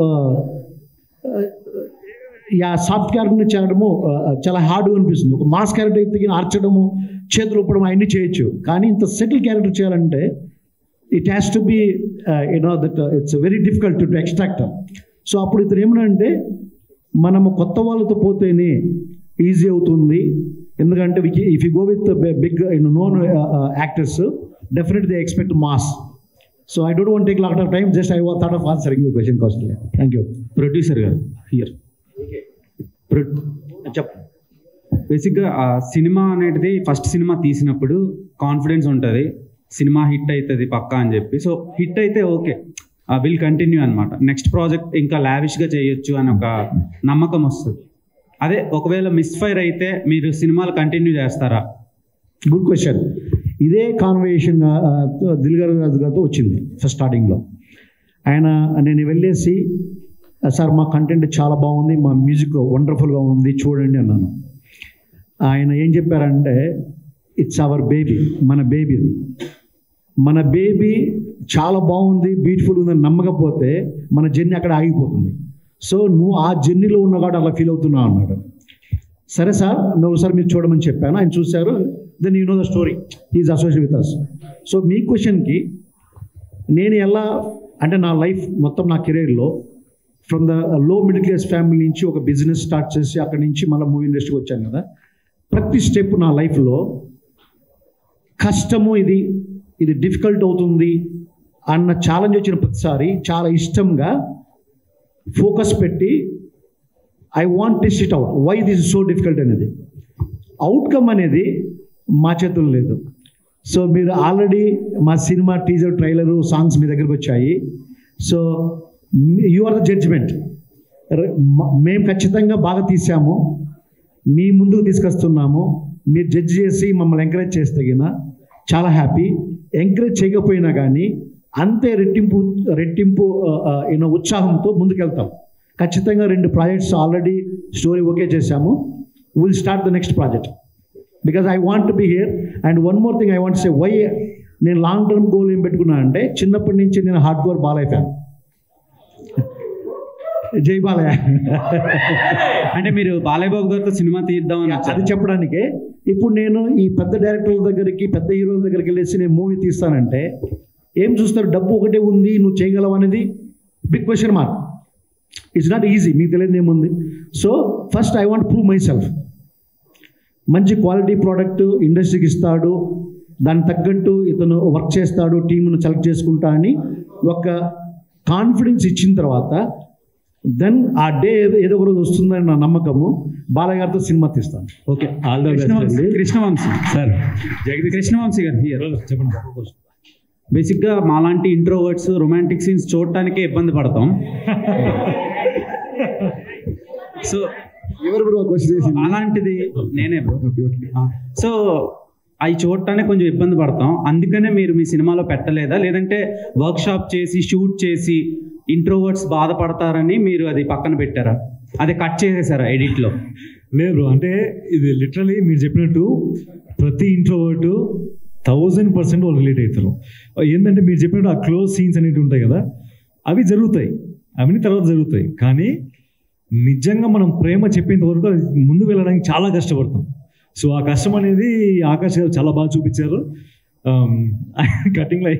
yeah soft క్యారెక్టర్ని చేయడము ఆ, చాలా హార్డ్ అనిపిస్తుంది ఒక మాస్ క్యారెక్టర్ అయితే గిన ఆర్చడము చేతులు ఊపడం అవన్నీ చేయొచ్చు కానీ ఇంత సెటిల్ క్యారెక్టర్ చేయాలంటే it has to be you know that it's very difficult to extract so అప్పుడు ఇతను ఏమనంటే మనము కొత్త వాళ్ళతో పోతేనే ఈజీ అవుతుంది ఎందుకంటే if you go with big known actors definite they expect mass so I don't want take lot of time just I thought of answering your question cast thank you producer గారు here చెప్ బేసిక్గా ఆ cinema అనేది first cinema తీసినప్పుడు confidence ఉంటుంది cinema hit అవుతుంది పక్కా అని చెప్పి సో హిట్ అయితే ఓకే విల్ కంటిన్యూ అనమాట నెక్స్ట్ ప్రాజెక్ట్ ఇంకా లావిష్గా చేయొచ్చు అని ఒక నమ్మకం వస్తుంది అదే ఒకవేళ మిస్ఫైర్ అయితే మీరు సినిమాలు కంటిన్యూ చేస్తారా గుడ్ క్వశ్చన్ ఇదే కాన్వర్జేషన్ దిల్గర్ రాజు గారితో వచ్చింది ఫస్ట్ స్టార్టింగ్లో ఆయన నేను వెళ్ళేసి సార్ మా కంటెంట్ చాలా బాగుంది మా మ్యూజిక్ వండర్ఫుల్గా ఉంది చూడండి అన్నాను ఆయన ఏం చెప్పారంటే ఇట్స్ అవర్ బేబీ మన బేబీది మన బేబీ చాలా బాగుంది బ్యూటిఫుల్ ఉందని నమ్మకపోతే మన జర్నీ అక్కడ ఆగిపోతుంది సో నువ్వు ఆ జర్నీలో ఉన్న కాబట్టి అలా ఫీల్ అవుతున్నావు అన్నాడు సరే సార్ మేము ఒకసారి మీరు చూడమని చెప్పాను ఆయన చూశారు then you know the story is associate with us so మీ క్వశ్చన్కి నేను ఎలా అంటే నా లైఫ్ మొత్తం నా కెరీర్లో from the low middle class family నుంచి ఒక బిజినెస్ స్టార్ట్ చేసి అక్కడి నుంచి మళ్ళీ మూవీ ఇండస్ట్రీకి వచ్చాను కదా ప్రతి స్టెప్ నా లైఫ్లో కష్టము ఇది ఇది డిఫికల్ట్ అవుతుంది అన్న ఛాలెంజ్ వచ్చిన ప్రతిసారి చాలా ఇష్టంగా ఫోకస్ పెట్టి I want test it out why this is so difficult అనేది అవుట్కమ్ అనేది మా చేతుల్లో లేదు సో మీరు ఆల్రెడీ మా సినిమా టీజర్ ట్రైలరు సాంగ్స్ మీ దగ్గరకు వచ్చాయి so you are the judgement మేము ఖచ్చితంగా బాగా తీసాము మీ ముందుకు తీసుకొస్తున్నాము మీరు జడ్జ్ చేసి మమ్మల్ని ఎంకరేజ్ చేస్తే గిన చాలా హ్యాపీ ఎంకరేజ్ చేయకపోయినా కానీ అంతే రెట్టింపు రెట్టింపు యూనో ఉత్సాహంతో ముందుకెళ్తాం ఖచ్చితంగా రెండు ప్రాజెక్ట్స్ ఆల్రెడీ స్టోరీ ఓకే చేశాము will start the next project because I want be here and one more thing I want say why నేను లాంగ్ టర్మ్ గోల్ ఏం పెట్టుకున్నా అంటే చిన్నప్పటి నుంచి నేను హార్డ్ కోర్ బాలయ్య ఫ్యాన్ జై బాలయ్య అంటే మీరు బాలయ్య బాబు గారితో సినిమా తీద్దామని అది చెప్పడానికే ఇప్పుడు నేను ఈ పెద్ద డైరెక్టర్ల దగ్గరికి పెద్ద హీరోల దగ్గరికి వెళ్ళేసి నేను మూవీ తీస్తానంటే ఏం చూస్తారు డబ్బు ఒకటే ఉంది నువ్వు చేయగలవు అనేది big question mark it's not easy మీకు తెలియదు ఏముంది so first I want prove myself మంచి క్వాలిటీ ప్రోడక్ట్ ఇండస్ట్రీకి ఇస్తాడు దానికి తగ్గట్టు ఇతను వర్క్ చేస్తాడు టీమును సెలెక్ట్ చేసుకుంటా అని ఒక కాన్ఫిడెన్స్ ఇచ్చిన తర్వాత దెన్ ఆ డే ఏదో ఒక రోజు వస్తుందని నా నమ్మకము బాలయ్య గారితో సినిమా తీస్తాను ఓకే ఆల్ ద బెస్ట్ అండి కృష్ణవంశీ సార్ జగదీష్ కృష్ణవంశీ గారు హియర్ చెప్పండి బేసిక్గా మాలాంటి ఇంట్రోవర్డ్స్ రొమాంటిక్ సీన్స్ చూడటానికే ఇబ్బంది పడతాం సో ఎవరు బ్రో క్వశ్చన్ చేసింది అలాంటిది నేనే బ్రో సో అవి చూడటానికి కొంచెం ఇబ్బంది పడతాం అందుకనే మీరు మీ సినిమాలో పెట్టలేదా లేదంటే వర్క్ షాప్ చేసి షూట్ చేసి ఇంట్రోవర్డ్స్ బాధపడతారని మీరు అది పక్కన పెట్టారా అది కట్ చేసేసారా ఎడిట్లో లేదు bro. అంటే ఇది లిటరలీ మీరు చెప్పినట్టు ప్రతి ఇంట్రోవర్ట్ థౌజండ్ పర్సెంట్ వాళ్ళు రిలేట్ అవుతారు ఏంటంటే మీరు చెప్పినట్టు ఆ క్లోజ్ సీన్స్ అనేవి ఉంటాయి కదా అవి జరుగుతాయి అవన్నీ తర్వాత జరుగుతాయి కానీ నిజంగా మనం ప్రేమ చెప్పేంత వరకు అది ముందు వెళ్ళడానికి చాలా కష్టపడతాం సో ఆ కష్టం అనేది ఆకాష్ గారు చాలా బాగా చూపించారు కటింగ్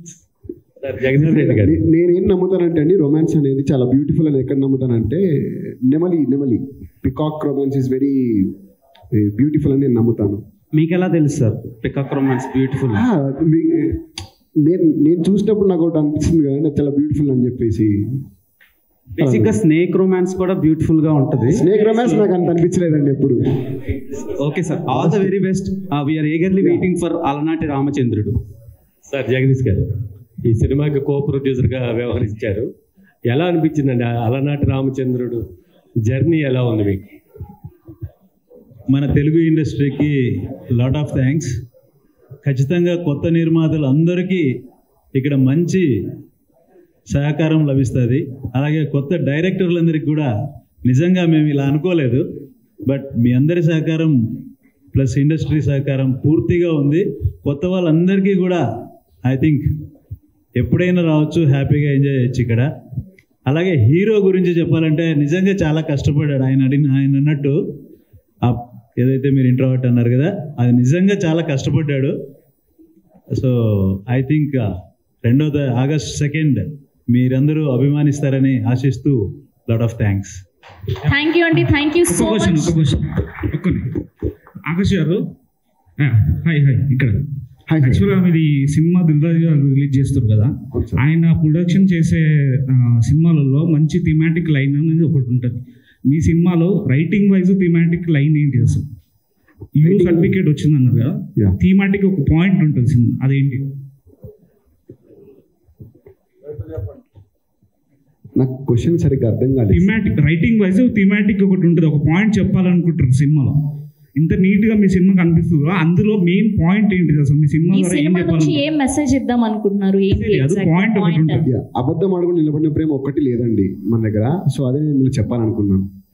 నే- నేనేం నమ్ముతానంటే అండి రొమాన్స్ అనేది చాలా బ్యూటిఫుల్ అని ఎక్కడ నమ్ముతానంటే నెమలి నెమలి peacock romance is very beautiful అని నేను నమ్ముతాను మీకు ఎలా తెలుసు సార్ పికక్ రొమాన్స్ బ్యూటిఫుల్ ఆ, మీ- నేను నేను చూసినప్పుడు నాకు ఒకటి అనిపిస్తుంది కదండి అది చాలా బ్యూటిఫుల్ అని చెప్పేసి బేసిక్ గా స్నేక్ రొమాన్స్ కూడా బ్యూటిఫుల్ గా ఉంటది స్నేక్ రొమాన్స్ నాకు అంత అనిపించలేదండి ఎప్పుడు okay sir all the very best we are eagerly waiting for Alanati Ramachandrudu sir Jagadish గారు ఈ సినిమాకి కో ప్రొడ్యూసర్గా వ్యవహరించారు ఎలా అనిపించిందండి ఆ అలనాటి రామచంద్రుడు జర్నీ ఎలా ఉంది మీకు మన తెలుగు ఇండస్ట్రీకి లాట్ ఆఫ్ థ్యాంక్స్ ఖచ్చితంగా కొత్త నిర్మాతలు అందరికీ ఇక్కడ మంచి సహకారం లభిస్తుంది అలాగే కొత్త డైరెక్టర్లందరికీ కూడా నిజంగా మేము ఇలా అనుకోలేదు బట్ మీ అందరి సహకారం ప్లస్ ఇండస్ట్రీ సహకారం పూర్తిగా ఉంది కొత్త వాళ్ళందరికీ కూడా ఐ థింక్ ఎప్పుడైనా రావచ్చు హ్యాపీగా ఎంజాయ్ చేయొచ్చు ఇక్కడ అలాగే హీరో గురించి చెప్పాలంటే నిజంగా చాలా కష్టపడ్డాడు ఆయన అడిగిన ఆయన అన్నట్టు ఆ ఏదైతే మీరు ఇంట్రోవర్ట్ అన్నారు కదా అది నిజంగా చాలా కష్టపడ్డాడు సో ఐ థింక్ రెండో త- ఆగస్ట్ సెకండ్ మీరందరూ అభిమానిస్తారని ఆశిస్తూ lot of thanks thank you అండి thank you so question much ఒక క్వశ్చన్ ఒక్కని ఆకాష్ గారు ఆ, హాయ్ హాయ్ ఇక్కడ యాక్చువల్గా మీది సినిమా దిల్రాజు గారు రిలీజ్ చేస్తారు కదా ఆయన ప్రొడక్షన్ చేసే ఆ, సినిమాలలో మంచి థీమాటిక్ లైన్ అనేది ఒకటి ఉంటుంది మీ సినిమాలో రైటింగ్ వైజ్ థీమాటిక్ లైన్ ఏంటి అసలు యూ సర్టిఫికేట్ వచ్చింది అన్నారు కదా థీమాటిక్ ఒక పాయింట్ ఉంటుంది సినిమా అదేంటి నాకు క్వశ్చన్ సరిగ్గా అర్థం కాలేదు థీమాటిక్ రైటింగ్ వైజ్ థీమాటిక్ ఒకటి ఉంటుంది ఒక పాయింట్ చెప్పాలనుకుంటారు సినిమాలో ఇంత నీట్ గా మీ సినిమా కనిపిస్తుందో అందులో మెయిన్ పాయింట్ ఏంటిది అసలు మీ సినిమా ఈ ద్వారా ఏం సినిమా నుంచి చెప్పాలి ఏం మెసేజ్ ఇద్దాం అనుకుంటున్నారు ఏంటి అది exact point ఒకటి point? ఉంటుంది. Yeah, అబద్ధం ఆడుకుని నిలబడిన ప్రేమ ఒక్కటి లేదండి మన దగ్గర సో అదే నేను చెప్పాలనుకున్నాను